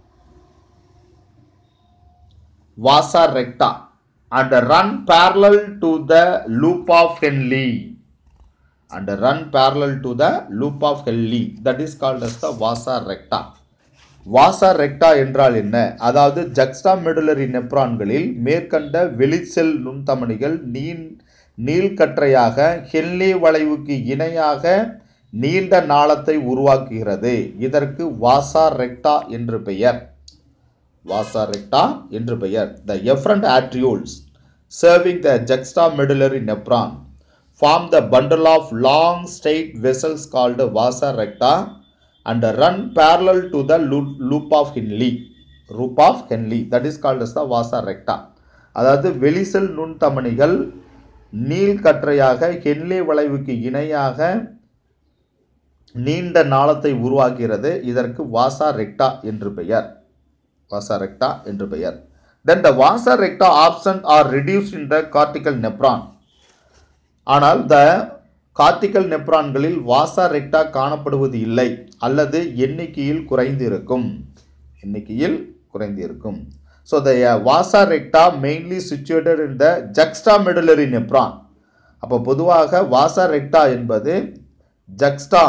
vasa recta and run parallel to the loop of Henle and run parallel to the loop of Henle that is called as the vasa recta வாசா ரெக்டா என்றால் என்ன அதாவது ஜக்ஸ்டா medullary நெப்ரான்களில் மேற்கண்ட வெளிச்செல் நுண்தமனிகள் நீன் நீள்கற்றையாக Henle வளைவுக்கு இணையாக நீண்ட நாளத்தை உருவாக்குகிறது இதற்கு வாசா ரெக்டா என்று பெயர் வாசா ரெக்டா என்று பெயர் the efferent arterioles serving the juxtamedullary nephron form the bundle of long straight vessels called vasa recta and run parallel to the loo- loop of Henle. Loop of Henle. That is called as the vasa recta. அதாவது வெளிசெல் நுண்தமனிகள் நீள்கற்றையாக Henle வளைவுக்கு இணையாக நீண்ட நாளத்தை உருவாக்குகிறது இதற்கு வாசா recta என்று பெயர் வாசா ரெக்டா என்று பெயர் then the vasa recta absent are reduced in the cortical nephron ஆனால் த கார்டிகல் நெப்ரான்களில் வாசா ரெக்டா காணப்படுவது இல்லை அல்லது எண்ணிக்கையில் குறைந்து இருக்கும் எண்ணிக்கையில் குறைந்து இருக்கும் so the vasa recta mainly situated in the juxtamedullary nephron அப்போ பொதுவாக வாசா ரெக்டா என்பது ஜக்ஸ்டா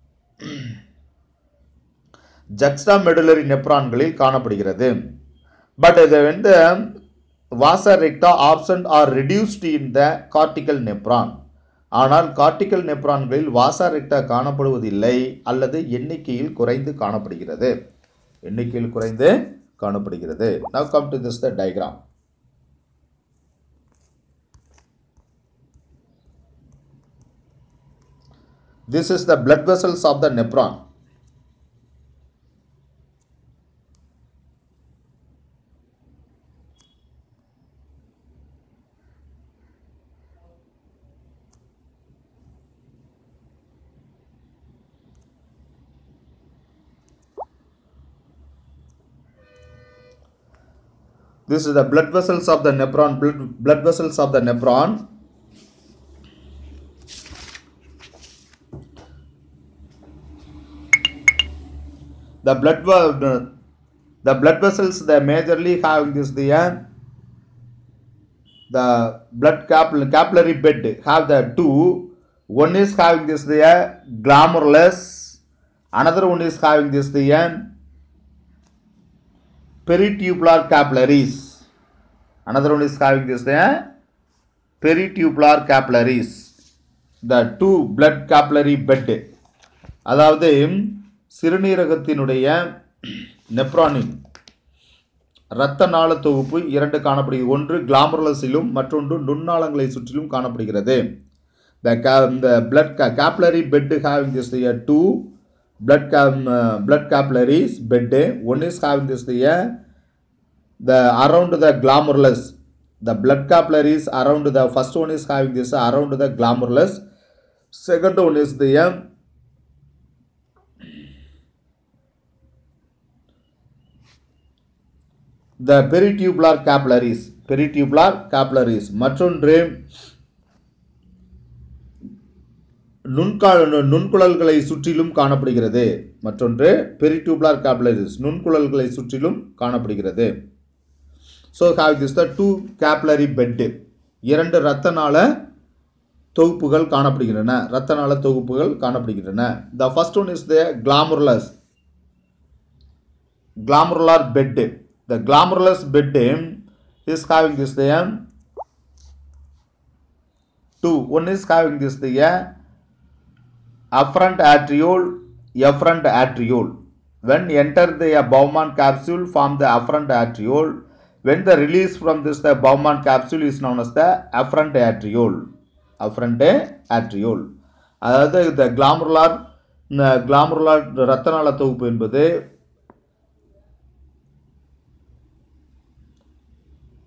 ஜக்ஸ்டா மெடுலரி நெப்ரான்களில் காணப்படுகிறது பட் இது வந்து vasa recta absent are reduced in the cortical nephron ஆனால் கார்டிக்கல் நெப்ரான்களில் வாசா ரெக்டா காணப்படுவதில்லை அல்லது எண்ணிக்கையில் குறைந்து காணப்படுகிறது எண்ணிக்கையில் குறைந்து காணப்படுகிறது now come to this the diagram this is the blood vessels of the nephron This is the blood vessels of the nephron, blood, blood vessels of the nephron. The blood, ve- the blood vessels, they majorly having this the uh, the blood capil- capillary bed have the two. One is having this the uh, glomerulus, another one is having this the uh, peritubular capillaries. Another one is having this the peritubular capillaries. The two blood capillary bed. அதாவது சிறுநீரகத்தினுடைய நெப்ரானின் இரத்த நாள தொகுப்பு இரண்டு காணப்படுகிறது ஒன்று கிளாமரலஸிலும் மற்றொன்று நுண்ணாளங்களை சுற்றிலும் காணப்படுகிறது த the blood ca- capillary bed having this the two blood cam, uh, blood capillaries bed one is having this the uh, the around the glomerulus the blood capillaries around the first one is having this around the glomerulus second one is the uh, the peritubular capillaries peritubular capillaries மற்றொன்று நுண்கா நுண்குழல்களை சுற்றிலும் காணப்படுகிறது மற்றொன்று பெரிடியூப்லார் capillaries நுண்குழல்களை சுற்றிலும் காணப்படுகிறது so have this the two capillary bed இரண்டு இரத்த நாள தொகுப்புகள் காணப்படுகின்றன இரத்த நாள தொகுப்புகள் காணப்படுகின்றன the first one is the glomerulus glomerular bed. The glomerulus bed is having this the two. One is having this the afferent arteriole, efferent arteriole. When enter the Bowman capsule, form the afferent arteriole. When the release from this the Bowman capsule is known as the afferent arteriole. Afferent arteriole. அதாவது இந்த கிளாமருலார் கிளாமருலார் இரத்த நாள தொகுப்பு என்பது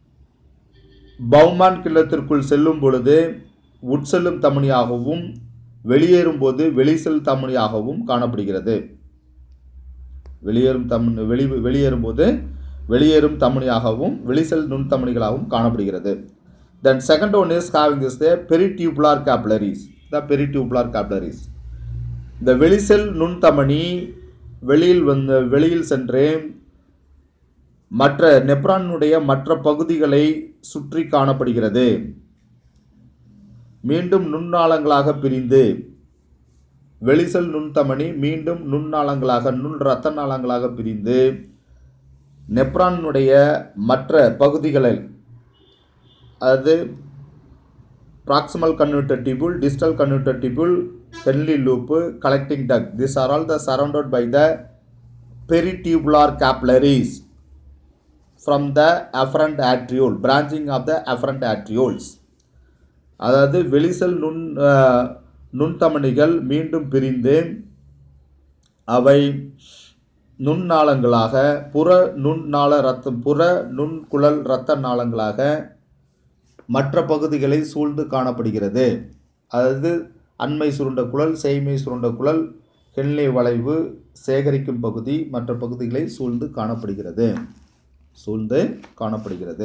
பௌமான் கிண்ணத்திற்குள் செல்லும் பொழுது உட்செல்லும் தமனியாகவும் வெளியேறும்போது வெளிசெல் தமனியாகவும் காணப்படுகிறது வெளியேறும் தம் வெளி வெளியேறும்போது வெளியேறும் தமனியாகவும் வெளிசெல் நுண்தமனிகளாகவும் காணப்படுகிறது then second one is having is the peritubular capillaries the peritubular capillaries இந்த வெளிசெல் நுண்தமனி வெளியில் வந்து வெளியில் சென்று மற்ற நெப்ரானுடைய மற்ற பகுதிகளை சுற்றி காணப்படுகிறது மீண்டும் நுண்ணாளங்களாக பிரிந்து வெளிசெல் நுண்தமனி மீண்டும் நுண்ணாளங்களாக நுண் இரத்த நாளங்களாக பிரிந்து நெப்ரானுடைய மற்ற பகுதிகளில் அது proximal convoluted tubule distal convoluted tubule Henle loop collecting duct this are all the surrounded by the peritubular capillaries from the afferent arteriole branching of the afferent arterioles அதாவது வெளிசெல் நுண் அஹ், நுண்தமனிகள் மீண்டும் பிரிந்து அவை நுண்ணாளங்களாக புற நுண்ணாள ரத்தம் புற நுண்குழல் இரத்த நாளங்களாக மற்ற பகுதிகளை சூழ்ந்து காணப்படுகிறது அதாவது அண்மை சுருண்ட குழல் சேய்மை சுருண்ட குழல் ஹென்லே வளைவு சேகரிக்கும் பகுதி மற்ற பகுதிகளை சூழ்ந்து காணப்படுகிறது சூழ்ந்து காணப்படுகிறது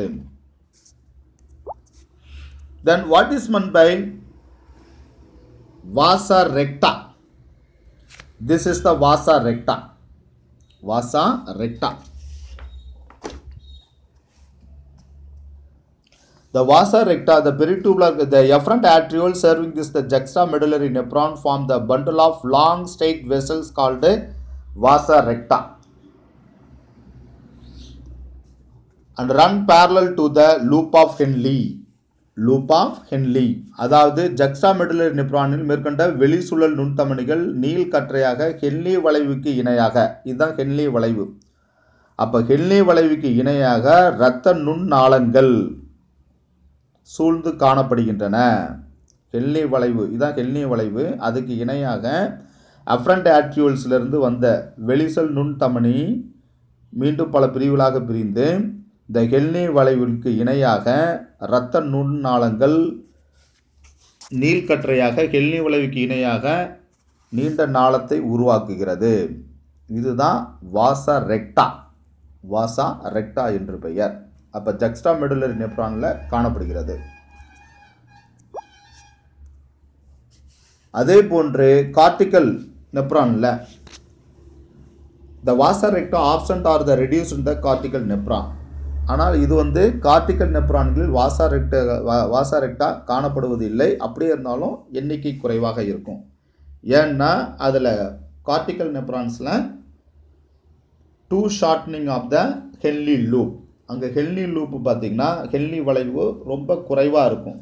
then what is meant by vasa recta this is the vasa recta vasa recta The vasa recta, the peritubular, the efferent arteriole serving this the juxtamedullary nephron form the bundle of long straight vessels called vasa recta and run parallel to the loop of Henle. loop of Henle. அதாவது juxtamedullary nephronல் மேற்கொண்ட வெளிசுழல் நுண்தமனிகள் நீள் கற்றையாக Henle வளைவுக்கு இணையாக இதுதான் Henle வளைவு அப்போ ஹென்லி வளைவுக்கு இணையாக இரத்த நுண்ணாளங்கள் சூழ்ந்து காணப்படுகின்றன ஹெல்னி வளைவு இதான் ஹெல்னி வளைவு அதுக்கு இணையாக அஃப்ரண்ட் ஆட்ரியூல்ஸிலிருந்து வந்த வெளிசல் நுண்தமனி மீண்டும் பல பிரிவுகளாக பிரிந்து இந்த ஹெல்னி வளைவிற்கு இணையாக இரத்த நுண்ணாளங்கள் நீள்கற்றையாக ஹெல்னி வளைவுக்கு இணையாக நீண்ட நாளத்தை உருவாக்குகிறது இதுதான் வாசா ரெக்டா வாசா ரெக்டா என்று பெயர் அப்போ ஜக்ஸ்டா மெடுலரி நெப்ரானில் காணப்படுகிறது அதே போன்று கார்டிக்கல் நெப்ரானில் the vasa recta absent are the reduce in the cortical nephron ஆனால் இது வந்து கார்டிக்கல் நெப்ரான்களில் வாசா ரெக்டா வா- வாசா ரெக்டா காணப்படுவது இல்லை அப்படியே இருந்தாலும் எண்ணிக்கை குறைவாக இருக்கும் ஏன்னா அதில் கார்டிக்கல் நெப்ரான்ஸில் too shortening of the Henle loop அங்கே ஹென்லி லூப் பார்த்தீங்கன்னா ஹென்லி வளைவு ரொம்ப குறைவாக இருக்கும்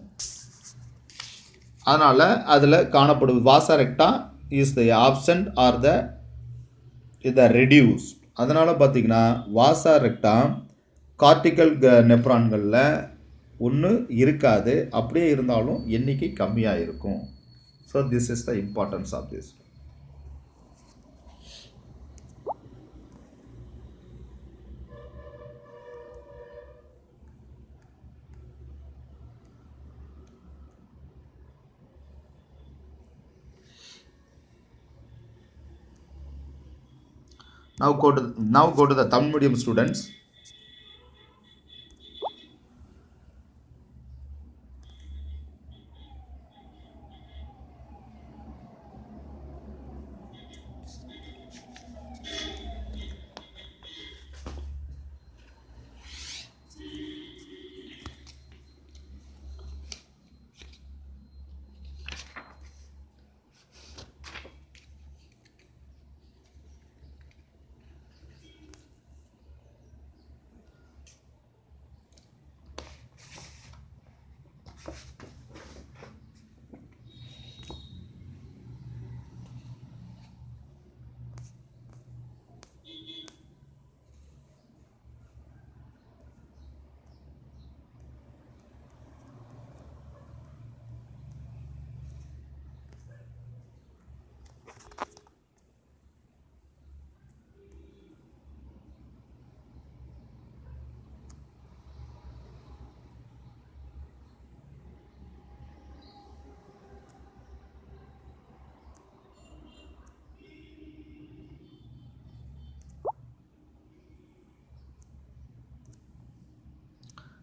அதனால் அதில் காணப்படுவது vasa recta is the absent are the the reduce அதனால் பார்த்தீங்கன்னா வாசரெக்டா கார்டிக்கல் நெப்ரான்களில் ஒன்று இருக்காது அப்படியே இருந்தாலும் எண்ணிக்கை கம்மியாக இருக்கும் so this is the importance of this now go to now go to the tamil medium students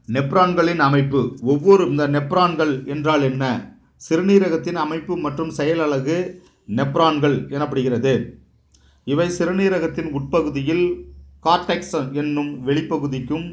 நெப்ரான்களின் அமைப்பு ஒவ்வொரு இந்த நெப்ரான்கள் என்றால் என்ன சிறுநீரகத்தின் அமைப்பு மற்றும் செயல் அலகு நெப்ரான்கள் எனப்படுகிறது இவை சிறுநீரகத்தின் உட்பகுதியில் கார்டெக்ஸ் என்னும் வெளிப்பகுதிக்கும்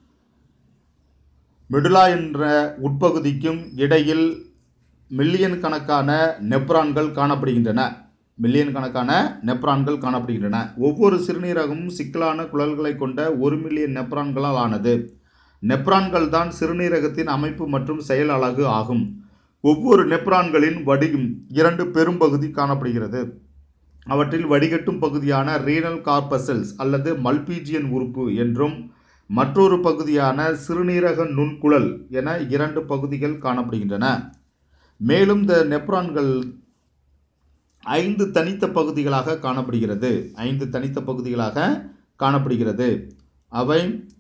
மெடுலா என்ற உட்பகுதிக்கும் இடையில் மில்லியன் கணக்கான நெப்ரான்கள் காணப்படுகின்றன மில்லியன் கணக்கான நெப்ரான்கள் காணப்படுகின்றன ஒவ்வொரு சிறுநீரகமும் சிக்கலான குழல்களை கொண்ட ஒரு மில்லியன் நெப்ரான்களால் ஆனது நெப்ரான்கள் தான் சிறுநீரகத்தின் அமைப்பு மற்றும் செயல் அலகு ஆகும் ஒவ்வொரு நெப்ரான்களின் வடிகும் இரண்டு பெரும்பகுதி காணப்படுகிறது அவற்றில் வடிகட்டும் பகுதியான ரீனல் கார்பசல்ஸ் அல்லது மல்பீஜியன் உறுப்பு என்றும் மற்றொரு பகுதியான சிறுநீரக நுண்குழல் என இரண்டு பகுதிகள் காணப்படுகின்றன மேலும் இந்த நெப்ரான்கள் ஐந்து தனித்த பகுதிகளாக காணப்படுகிறது ஐந்து தனித்த பகுதிகளாக காணப்படுகிறது அவை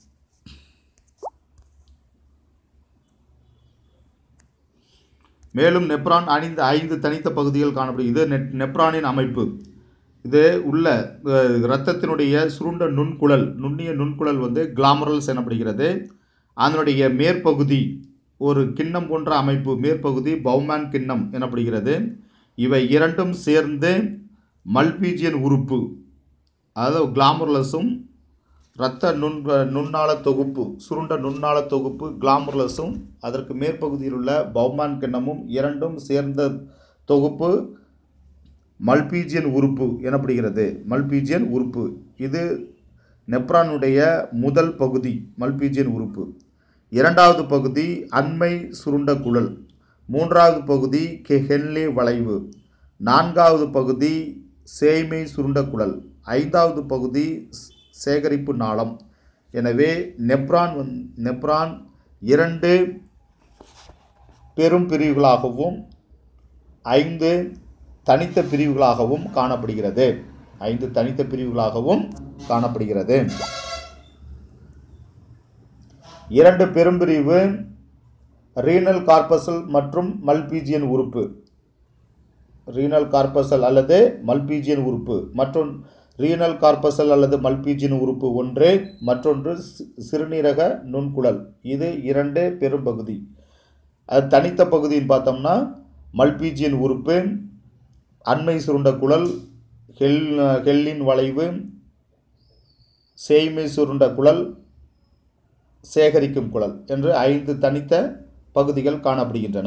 மேலும் நெப்ரான் அணிந்த ஐந்து தனித்த பகுதிகள் காணப்படுகிறது இது நெ நெப்ரானின் அமைப்பு இது உள்ள அஹ், இரத்தத்தினுடைய சுருண்ட நுண்குழல் நுண்ணிய நுண்குழல் வந்து கிளாமரல்ஸ் எனப்படுகிறது அதனுடைய மேற்பகுதி ஒரு கிண்ணம் போன்ற அமைப்பு மேற்பகுதி பௌமேன் கிண்ணம் எனப்படுகிறது இவை இரண்டும் சேர்ந்து மல்பீஜியன் உறுப்பு அதாவது கிளாமர்லஸும் இரத்த நுண் நுண்ணாள தொகுப்பு சுருண்ட நுண்ணாள தொகுப்பு கிளாமர்லஸும் அதற்கு மேற்பகுதியில் உள்ள பௌமான் கிண்ணமும் இரண்டும் சேர்ந்த தொகுப்பு மல்பீஜியன் உறுப்பு எனப்படுகிறது மல்பீஜியன் உறுப்பு இது நெப்ரானுடைய முதல் பகுதி மல்பீஜியன் உறுப்பு இரண்டாவது பகுதி அண்மை சுருண்ட குழல் மூன்றாவது பகுதி கெ ஹென்லே வளைவு நான்காவது பகுதி சேய்மை சுருண்ட குழல் ஐந்தாவது பகுதி ஸ்- சேகரிப்பு நாளம் எனவே நெப்ரான் வந் நெப்ரான் இரண்டு பெரும் பிரிவுகளாகவும் ஐந்து தனித்த பிரிவுகளாகவும் காணப்படுகிறது ஐந்து தனித்த பிரிவுகளாகவும் காணப்படுகிறது இரண்டு பெரும்பிரிவு ரீனல் கார்பசல் மற்றும் மல்பீஜியன் உறுப்பு ரீனல் கார்பசல் அல்லது மல்பீஜியன் உறுப்பு மற்றும் ரீனல் கார்பசல் அல்லது மல்பீஜியன் உறுப்பு ஒன்று மற்றொன்று சி- சிறுநீரக நுண்குழல் இது இரண்டு பெரும்பகுதி அது தனித்த பகுதின்னு பார்த்தோம்னா மல்பீஜியன் உறுப்பு அண்மை சுருண்ட குழல் ஹெல் ஹெல்லின் வளைவு சேய்மை சுருண்ட குழல் சேகரிக்கும் குழல் என்று ஐந்து தனித்த பகுதிகள் காணப்படுகின்றன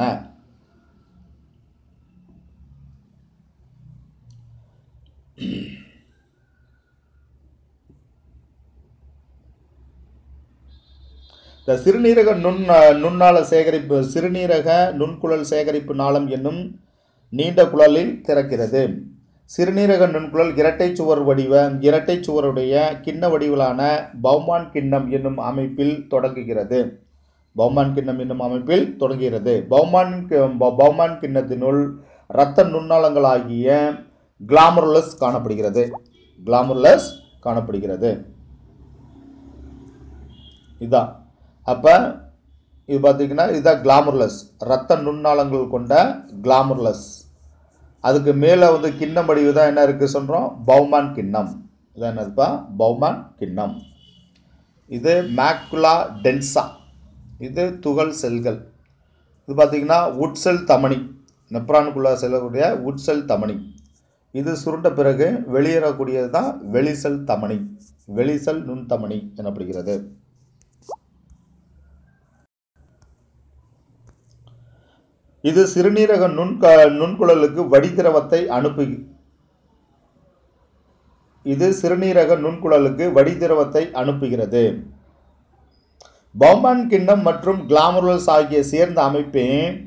இந்த சிறுநீரக நுண் நுண்ணாள சேகரிப்பு சிறுநீரக நுண்குழல் சேகரிப்பு நாளம் என்னும் நீண்ட குழலில் திறக்கிறது சிறுநீரக நுண்குழல் இரட்டை சுவர் வடிவ இரட்டை சுவருடைய கிண்ண வடிவிலான பௌமான் கிண்ணம் என்னும் அமைப்பில் தொடங்குகிறது பௌமான் கிண்ணம் என்னும் அமைப்பில் தொடங்குகிறது பௌமான் கி- பௌ- பௌமான் கிண்ணத்தினுள் இரத்த நுண்ணாளங்களாகிய கிளாமருலஸ் காணப்படுகிறது கிளாமருலஸ் காணப்படுகிறது இதான் அப்போ இது பார்த்தீங்கன்னா இதுதான் கிளாமர்லெஸ் ரத்த நுண்ணாளங்கள் கொண்ட கிளாமர்லெஸ் அதுக்கு மேலே வந்து கிண்ணம் வடிவு தான் என்ன இருக்குது சொல்கிறோம் பௌமான் கிண்ணம் இதான் என்னதுப்பா பௌமான் கிண்ணம் இது மேக்குலா டென்சா இது துகள் செல்கள் இது பார்த்தீங்கன்னா உட்செல் தமனி நெப்ரானுக்குள்ளே செல்லக்கூடிய உட்செல் தமனி இது சுருண்ட பிறகு வெளியேறக்கூடியது தான் வெளிசெல் தமனி வெளிசெல் நுண்தமனி எனப்படுகிறது இது சிறுநீரக நுண்க நுண்குழலுக்கு வடிதிரவத்தை அனுப்பி இது சிறுநீரக நுண்குழலுக்கு வடிதிரவத்தை அனுப்புகிறது பௌமான் கிண்ணம் மற்றும் கிளாமருலஸ் ஆகிய சேர்ந்த அமைப்பே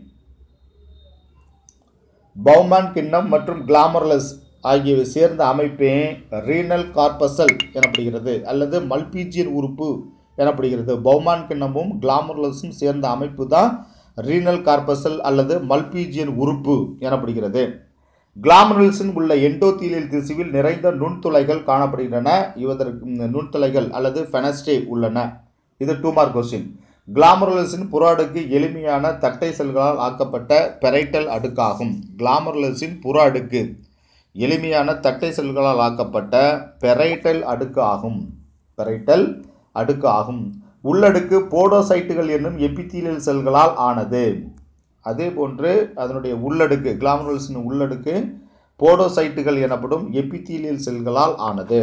பௌமான் கிண்ணம் மற்றும் கிளாமர்லஸ் ஆகியவை சேர்ந்த அமைப்பே ரீனல் கார்பசல் எனப்படுகிறது அல்லது மல்பீஜியன் உறுப்பு எனப்படுகிறது பௌமான் கிண்ணமும் கிளாமர்லஸும் சேர்ந்த அமைப்பு தான் ரீனல் கார்பசல் அல்லது மல்பீஜியன் உறுப்பு எனப்படுகிறது கிளாமரல்ஸின் உள்ள எண்டோத்தீலியல் திசுவில் நிறைந்த நுண்துளைகள் காணப்படுகின்றன இவதற்கு இந்த நுண்துளைகள் அல்லது ஃபெனஸ்டே உள்ளன இது டூ மார்க் கொஸ்டின் கிளாமரலஸின் புற அடுக்கு எளிமையான தட்டை செல்களால் ஆக்கப்பட்ட பெரைட்டல் அடுக்காகும் கிளாமரலஸின் புற அடுக்கு எளிமையான தட்டை செல்களால் ஆக்கப்பட்ட பெரைட்டல் அடுக்கு ஆகும் பெரைட்டல் அடுக்கு ஆகும் உள்ளடுக்கு போடோசைட்டுகள் என்னும் எபித்தீலியல் செல்களால் ஆனது அதே போன்று அதனுடைய உள்ளடுக்கு கிளாமருலஸின் உள்ளடுக்கு போடோசைட்டுகள் எனப்படும் எபித்தீலியல் செல்களால் ஆனது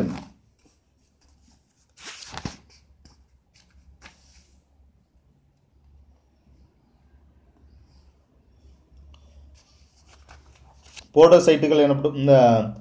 போடோசைட்டுகள் எனப்படும் இந்த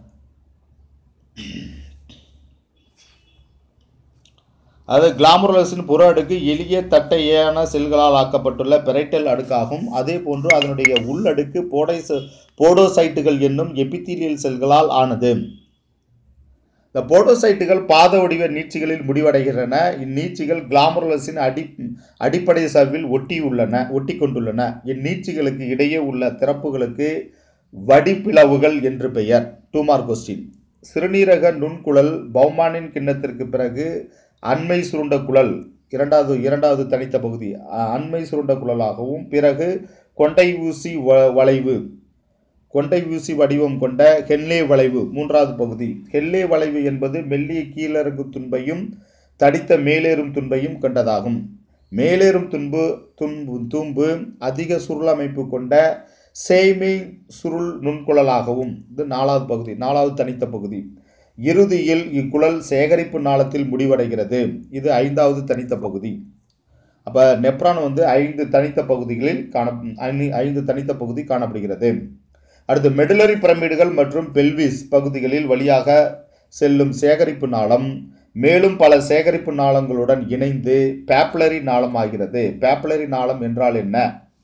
அது கிளாமருலஸின் புற அடுக்கு எளிய தட்டையான செல்களால் ஆக்கப்பட்டுள்ள பெரைட்டல் அடுக்காகும் அதே போன்று அதனுடைய உள்ளடுக்கு போடைச போடோசைட்டுகள் என்னும் எபித்தீலியல் செல்களால் ஆனது இந்த போடோசைட்டுகள் பாத வடிவ நீட்சிகளில் முடிவடைகின்றன இந்நீட்சிகள் கிளாமருலஸின் அடி அடிப்படை சவ்வில் ஒட்டியுள்ளன ஒட்டி கொண்டுள்ளன இந்நீட்சிகளுக்கு இடையே உள்ள திறப்புகளுக்கு வடிப்பிளவுகள் என்று பெயர் டூ மார்க் கொஸ்டின் சிறுநீரக நுண்குழல் பௌமானின் கிண்ணத்திற்கு பிறகு அண்மை சுருண்ட குழல் இரண்டாவது இரண்டாவது தனித்த பகுதி அ- அண்மை சுருண்ட குழலாகவும் பிறகு கொண்டை ஊசி வ- வளைவு கொண்டை ஊசி வடிவம் கொண்ட ஹென்லே வளைவு மூன்றாவது பகுதி ஹென்லே வளைவு என்பது மெல்லிய கீழிறங்கு துன்பையும் தடித்த மேலேறும் துன்பையும் கொண்டதாகும் மேலேறும் துன்பு துன்பு தூம்பு அதிக சுருளமைப்பு கொண்ட சேய்மை சுருள் நுண்குழலாகவும் இது நாலாவது பகுதி நாலாவது தனித்த பகுதி இறுதியில் இக்குழல் சேகரிப்பு நாளத்தில் முடிவடைகிறது இது ஐந்தாவது தனித்த பகுதி அப்போ நெப்ரான் வந்து ஐந்து தனித்த பகுதிகளில் காண ஐந்து- ஐந்து தனித்த பகுதி காணப்படுகிறது அடுத்து மெடுலரி பிரமிடுகள் மற்றும் பெல்விஸ் பகுதிகளில் வழியாக செல்லும் சேகரிப்பு நாளம் மேலும் பல சேகரிப்பு நாளங்களுடன் இணைந்து பேப்லரி நாளம் ஆகிறது பேப்லரி நாளம் என்றால் என்ன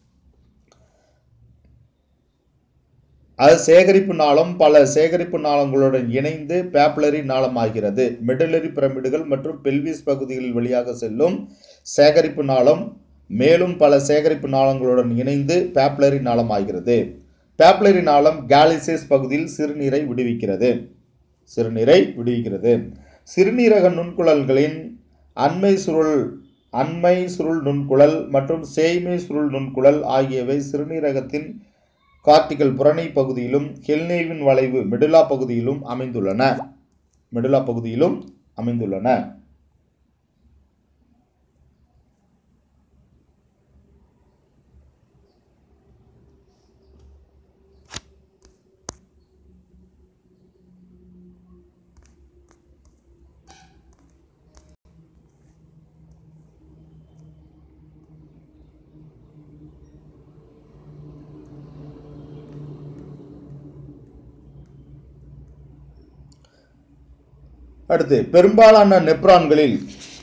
அது சேகரிப்பு நாளம் பல சேகரிப்பு நாளங்களுடன் இணைந்து பேப்லரி நாளம் ஆகிறது மெடலரி பிரமிடுகள் மற்றும் பெல்விஸ் பகுதிகளில் வழியாக செல்லும் சேகரிப்பு நாளம் மேலும் பல சேகரிப்பு நாளங்களுடன் இணைந்து பேப்லரி நாளம் ஆகிறது பேப்லரி நாளம் கேலிசிஸ் பகுதியில் சிறுநீரை விடுவிக்கிறது சிறுநீரை விடுவிக்கிறது சிறுநீரக நுண்குழல்களின் அண்மை சுருள் அண்மை சுருள் நுண்குழல் மற்றும் சேய்மை சுருள் நுண்குழல் ஆகியவை சிறுநீரகத்தின் கார்டிகல் புறணை பகுதியிலும் ஹெல்னேவின் வளைவு மெடுலா பகுதியிலும் அமைந்துள்ளன மெடுலா பகுதியிலும் அமைந்துள்ளன அடுத்து பெரும்பாலான நெப்ரான்களில்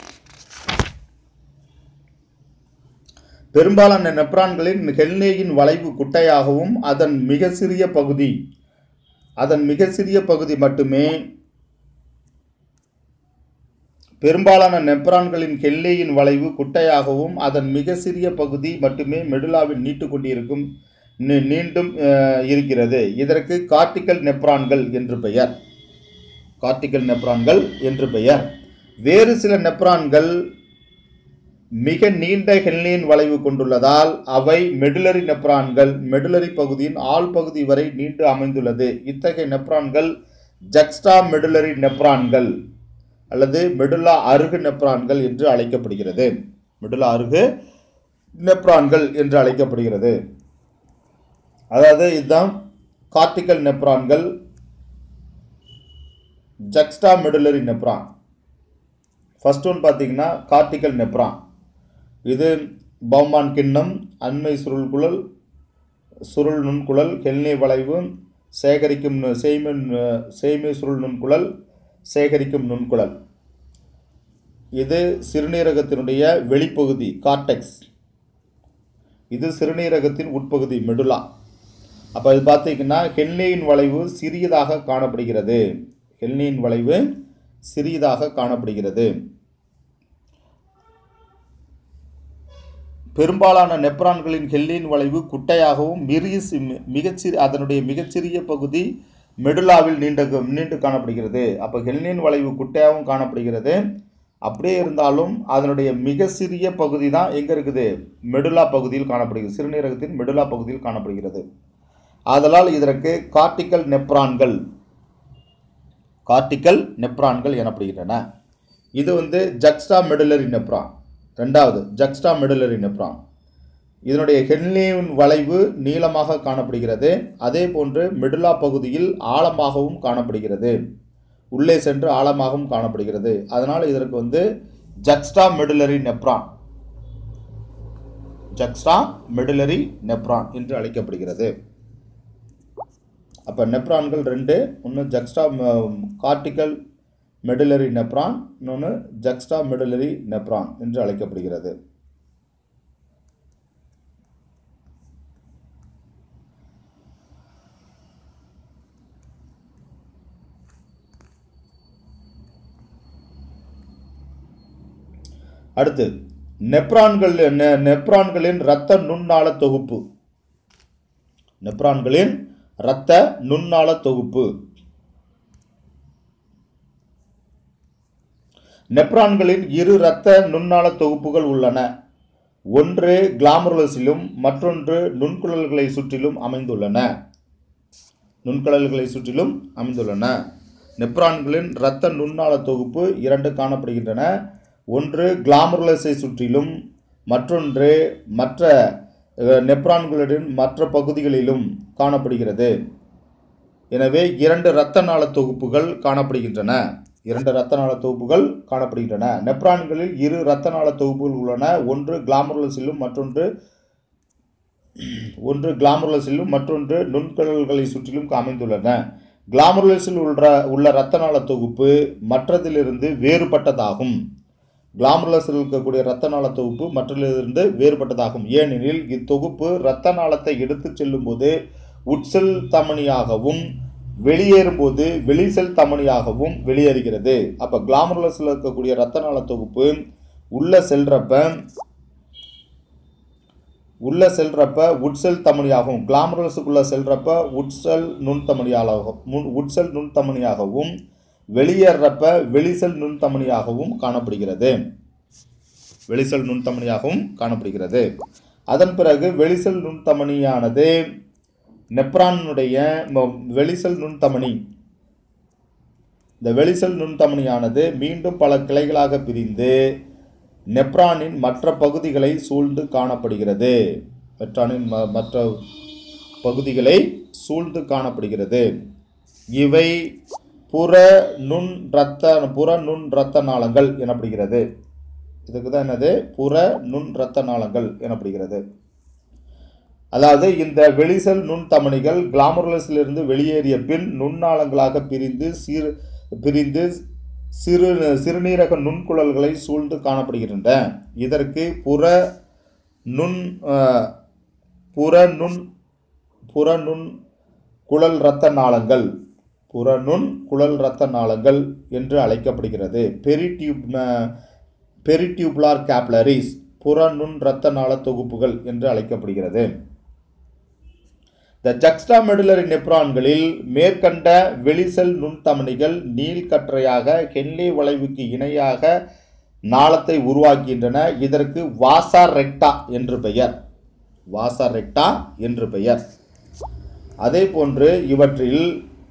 பெரும்பாலான நெப்ரான்களின் ஹெல்னேயின் வளைவு குட்டையாகவும் அதன் மிக சிறிய பகுதி அதன் மிக சிறிய பகுதி மட்டுமே பெரும்பாலான நெப்ரான்களின் ஹெல்லேயின் வளைவு குட்டையாகவும் அதன் மிக சிறிய பகுதி மட்டுமே மெடுலாவில் நீட்டு கொண்டிருக்கும் நீ- நீண்டும் அஹ், இருக்கிறது இதற்கு கார்டிக்கல் நெப்ரான்கள் என்று பெயர் கார்டிக்கல் நெப்ரான்கள் என்று பெயர் வேறு சில நெப்ரான்கள் மிக நீண்ட ஹெல்லின் வளைவு கொண்டுள்ளதால் அவை மெடுலரி நெப்ரான்கள் மெடுலரி பகுதியின் ஆள் பகுதி வரை நீண்டு அமைந்துள்ளது இத்தகைய நெப்ரான்கள் ஜக்ஸ்டா மெடுலரி நெப்ரான்கள் அல்லது மெடுலா அருகு நெப்ரான்கள் என்று அழைக்கப்படுகிறது மெடுலா அருகு நெப்ரான்கள் என்று அழைக்கப்படுகிறது அதாவது இதுதான் கார்டிக்கல் நெப்ரான்கள் juxtamedullary nephron first one பார்த்தீங்கன்னா கார்டிக்கல் நெப்ரான் இது பௌமான் கிண்ணம் அண்மை சுருள் குழல் சுருள் நுண்குழல் ஹெல்னே வளைவு சேகரிக்கும் நு- சேய்மை நு- சேய்மை சுருள் நுண்குழல் சேகரிக்கும் நுண்குழல் இது சிறுநீரகத்தினுடைய வெளிப்பகுதி கார்டெக்ஸ் இது சிறுநீரகத்தின் உட்பகுதி மெடுலா அப்போ இது பார்த்தீங்கன்னா ஹெல்னேயின் வளைவு சிறியதாக காணப்படுகிறது ஹெல்னேயின் வளைவு சிறியதாக காணப்படுகிறது பெரும்பாலான நெப்ரான்களின் ஹெல்லின் வளைவு குட்டையாகவும் மிரிஸ் மிகச்சிறு அதனுடைய மிகச்சிறிய பகுதி மெடுலாவில் நீண்ட நீண்டு காணப்படுகிறது அப்போ ஹெல்லின் வளைவு குட்டையாகவும் காணப்படுகிறது அப்படியே இருந்தாலும் அதனுடைய மிக சிறிய பகுதி தான் எங்கே இருக்குது மெடுலா பகுதியில் காணப்படுகிறது சிறுநீரகத்தின் மெடுலா பகுதியில் காணப்படுகிறது ஆதலால் இதற்கு கார்டிக்கல் நெப்ரான்கள் கார்டிக்கல் நெப்ரான்கள் எனப்படுகின்றன இது வந்து ஜக்ஸ்டா மெடுலரி நெப்ரான் ரெண்டாவது ஜக்ஸ்டா மெடுலரி நெப்ரான் இதனுடைய ஹென்லியின் வளைவு நீளமாக காணப்படுகிறது அதே போன்று மிடுலா பகுதியில் ஆழமாகவும் காணப்படுகிறது உள்ளே சென்று ஆழமாகவும் காணப்படுகிறது அதனால் இதற்கு வந்து juxtamedullary nephron juxtamedullary nephron என்று அழைக்கப்படுகிறது அப்போ நெப்ரான்கள் ரெண்டு ஒன்று ஜக்ஸ்டா கார்டிக்கல் மெடுலரி நெப்ரான் இன்னொன்று ஜக்ஸ்டா மெடுலரி நெப்ரான் என்று அழைக்கப்படுகிறது அடுத்து நெப்ரான்கள் நெ- நெப்ரான்களின் இரத்த நுண்ணாள தொகுப்பு நெப்ரான்களின் இரத்த நுண்ணாள தொகுப்பு நெப்ரான்களின் இரு இரத்த நுண்ணாள தொகுப்புகள் உள்ளன ஒன்று கிளாமருலஸிலும் மற்றொன்று நுண்குழல்களை சுற்றிலும் அமைந்துள்ளன நுண்கடல்களை சுற்றிலும் அமைந்துள்ளன நெப்ரான்களின் இரத்த நுண்ணாள தொகுப்பு இரண்டு காணப்படுகின்றன ஒன்று கிளாமருலஸை சுற்றிலும் மற்றொன்று மற்ற அஹ், நெப்ரான்களின் மற்ற பகுதிகளிலும் காணப்படுகிறது எனவே இரண்டு இரத்த நாள தொகுப்புகள் காணப்படுகின்றன இரண்டு இரத்த நாள தொகுப்புகள் காணப்படுகின்றன நெப்ரான்களில் இரு இரத்த நாள தொகுப்புகள் உள்ளன ஒன்று கிளாமருலஸிலும் மற்றொன்று ஒன்று கிளாமருலஸிலும் மற்றொன்று நுண்கடல்களை சுற்றிலும் அமைந்துள்ளன கிளாமருலஸில் உள்ள உள்ள இரத்த நாள தொகுப்பு மற்றதிலிருந்து வேறுபட்டதாகும் கிளாமருலஸில் இருக்கக்கூடிய இரத்த நாள தொகுப்பு மற்றதிலிருந்து வேறுபட்டதாகும் ஏனெனில் இத்தொகுப்பு இரத்த நாளத்தை எடுத்துச் செல்லும்போது உட்செல் தமனியாகவும் வெளியேறும்போது வெளிசெல் தமனியாகவும் வெளியேறுகிறது அப்போ கிளாமருலஸில் இருக்கக்கூடிய இரத்த நாள தொகுப்பு உள்ள செல்றப்ப உள்ள செல்றப்ப உட்செல் தமனியாகவும் கிளாமரஸுக்குள்ள செல்றப்ப உட்செல் நுண்தமனியாகவும் உட்செல் நுண்தமனியாகவும் வெளியேறப்ப வெளிசெல் நுண்தமனியாகவும் காணப்படுகிறது வெளிசெல் நுண்தமனியாகவும் காணப்படுகிறது அதன் பிறகு வெளிசெல் நுண்தமனியானது நெப்ரானுடைய ம- வெளிசெல் நுண்தமனி இந்த வெளிசெல் நுண்தமனியானது மீண்டும் பல கிளைகளாக பிரிந்து நெப்ரானின் மற்ற பகுதிகளை சூழ்ந்து காணப்படுகிறது நெப்ரானின் ம- மற்ற பகுதிகளை சூழ்ந்து காணப்படுகிறது இவை புற நுண் இரத்த புற நுண் இரத்த நாளங்கள் எனப்படுகிறது இதுக்கு தான் என்னது புற நுண் இரத்த நாளங்கள் எனப்படுகிறது அதாவது இந்த வெளிசெல் நுண்தமனிகள் கிளாமருலஸிலிருந்து வெளியேறிய பின் நுண்ணாளங்களாக பிரிந்து சீர் பிரிந்து சிறு சிறுநீரக நுண்குழல்களை சூழ்ந்து காணப்படுகின்றன இதற்கு புற நுண் அஹ், புற நுண் புற நுண் குழல் இரத்த நாளங்கள் புற நுண் குழல் இரத்த நாளங்கள் என்று அழைக்கப்படுகிறது பெரிடியூப் பெரிடியூப்லார் கேப்லரிஸ் புற நுண் இரத்த நாள தொகுப்புகள் என்று அழைக்கப்படுகிறது த ஜக்ஸ்டாமெடுலரி நெப்ரான்களில் மேற்கண்ட வெளிசெல் நுண்தமனிகள் நீள்கற்றையாக ஹென்லி வளைவுக்கு இணையாக நாளத்தை உருவாக்குகின்றன இதற்கு வாசா ரெக்டா என்று பெயர் வாசா ரெக்டா என்று பெயர் அதே போன்று இவற்றில்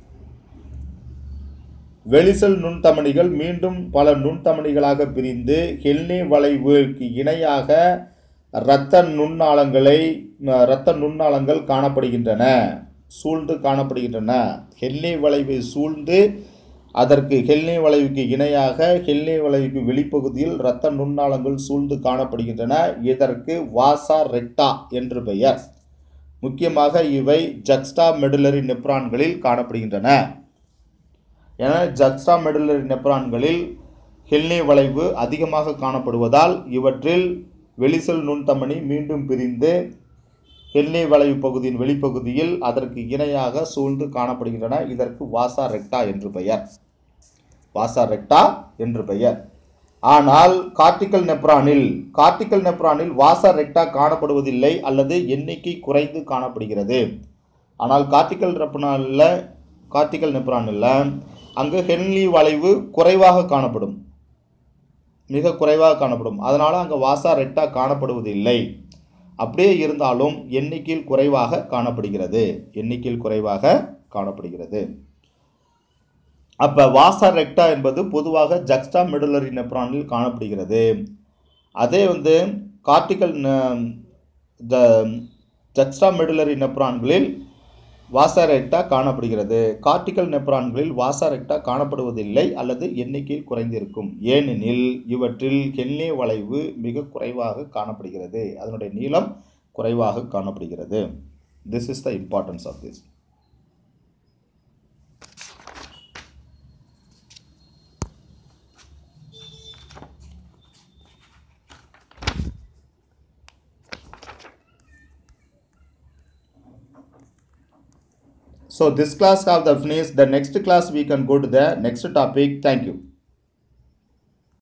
வெளிசெல் நுண்தமனிகள் மீண்டும் பல நுண்தமனிகளாக பிரிந்து ஹெல்னி வளைவுக்கு இணையாக இரத்த நுண்ணாளங்களை இரத்த நுண்ணாளங்கள் காணப்படுகின்றன சூழ்ந்து காணப்படுகின்றன ஹெல்னி வளைவை சூழ்ந்து அதற்கு ஹெல்னி வளைவுக்கு இணையாக ஹெல்னி வளைவுக்கு வெளிப்பகுதியில் இரத்த நுண்ணாளங்கள் சூழ்ந்து காணப்படுகின்றன இதற்கு வாசா ரெக்டா என்று பெயர் முக்கியமாக இவை ஜக்ஸ்டா மெடுலரி நெப்ரான்களில் காணப்படுகின்றன என ஜக்ஸ்டா மெடுலரி நெப்ரான்களில் ஹெல்னி வளைவு அதிகமாக காணப்படுவதால் இவற்றில் வெளிசெல் நுண்தமனி மீண்டும் பிரிந்து ஹெல்னி வளைவு பகுதியின் வெளிப்பகுதியில் அதற்கு இணையாக சூழ்ந்து காணப்படுகின்றன இதற்கு வாசா ரெக்டா என்று பெயர் வாசா ரெக்டா என்று பெயர் ஆனால் கார்டிக்கல் நெப்ரானில் கார்டிக்கல் நெப்ரானில் வாசா ரெக்டா காணப்படுவதில்லை அல்லது எண்ணிக்கை குறைந்து காணப்படுகிறது ஆனால் கார்டிக்கல் நெப்ரானில் கார்டிக்கல் நெப்ரானில் அங்கு ஹென்லி வளைவு குறைவாக காணப்படும் மிக குறைவாக காணப்படும் அதனால் அங்கே வாசா ரெக்டா காணப்படுவதில்லை அப்படியே இருந்தாலும் எண்ணிக்கையில் குறைவாக காணப்படுகிறது எண்ணிக்கையில் குறைவாக காணப்படுகிறது அப்போ வாசா ரெக்டா என்பது பொதுவாக ஜக்ஸ்டா மெடுலரி நெப்ரானில் காணப்படுகிறது அதே வந்து கார்டிகல் த ஜக்ஸ்டா மெடுலரி நெப்ரான்களில் வாசாரெக்டா காணப்படுகிறது கார்டிகல் நெப்ரான்களில் வாசாரெக்டா காணப்படுவதில்லை அல்லது எண்ணிக்கையில் குறைந்திருக்கும் ஏனெனில் இவற்றில் கெல்லே வளைவு மிக குறைவாக காணப்படுகிறது அதனுடைய நீளம் குறைவாக காணப்படுகிறது this is the importance of this So this class have the finished. The next class we can go to the next topic. Thank you.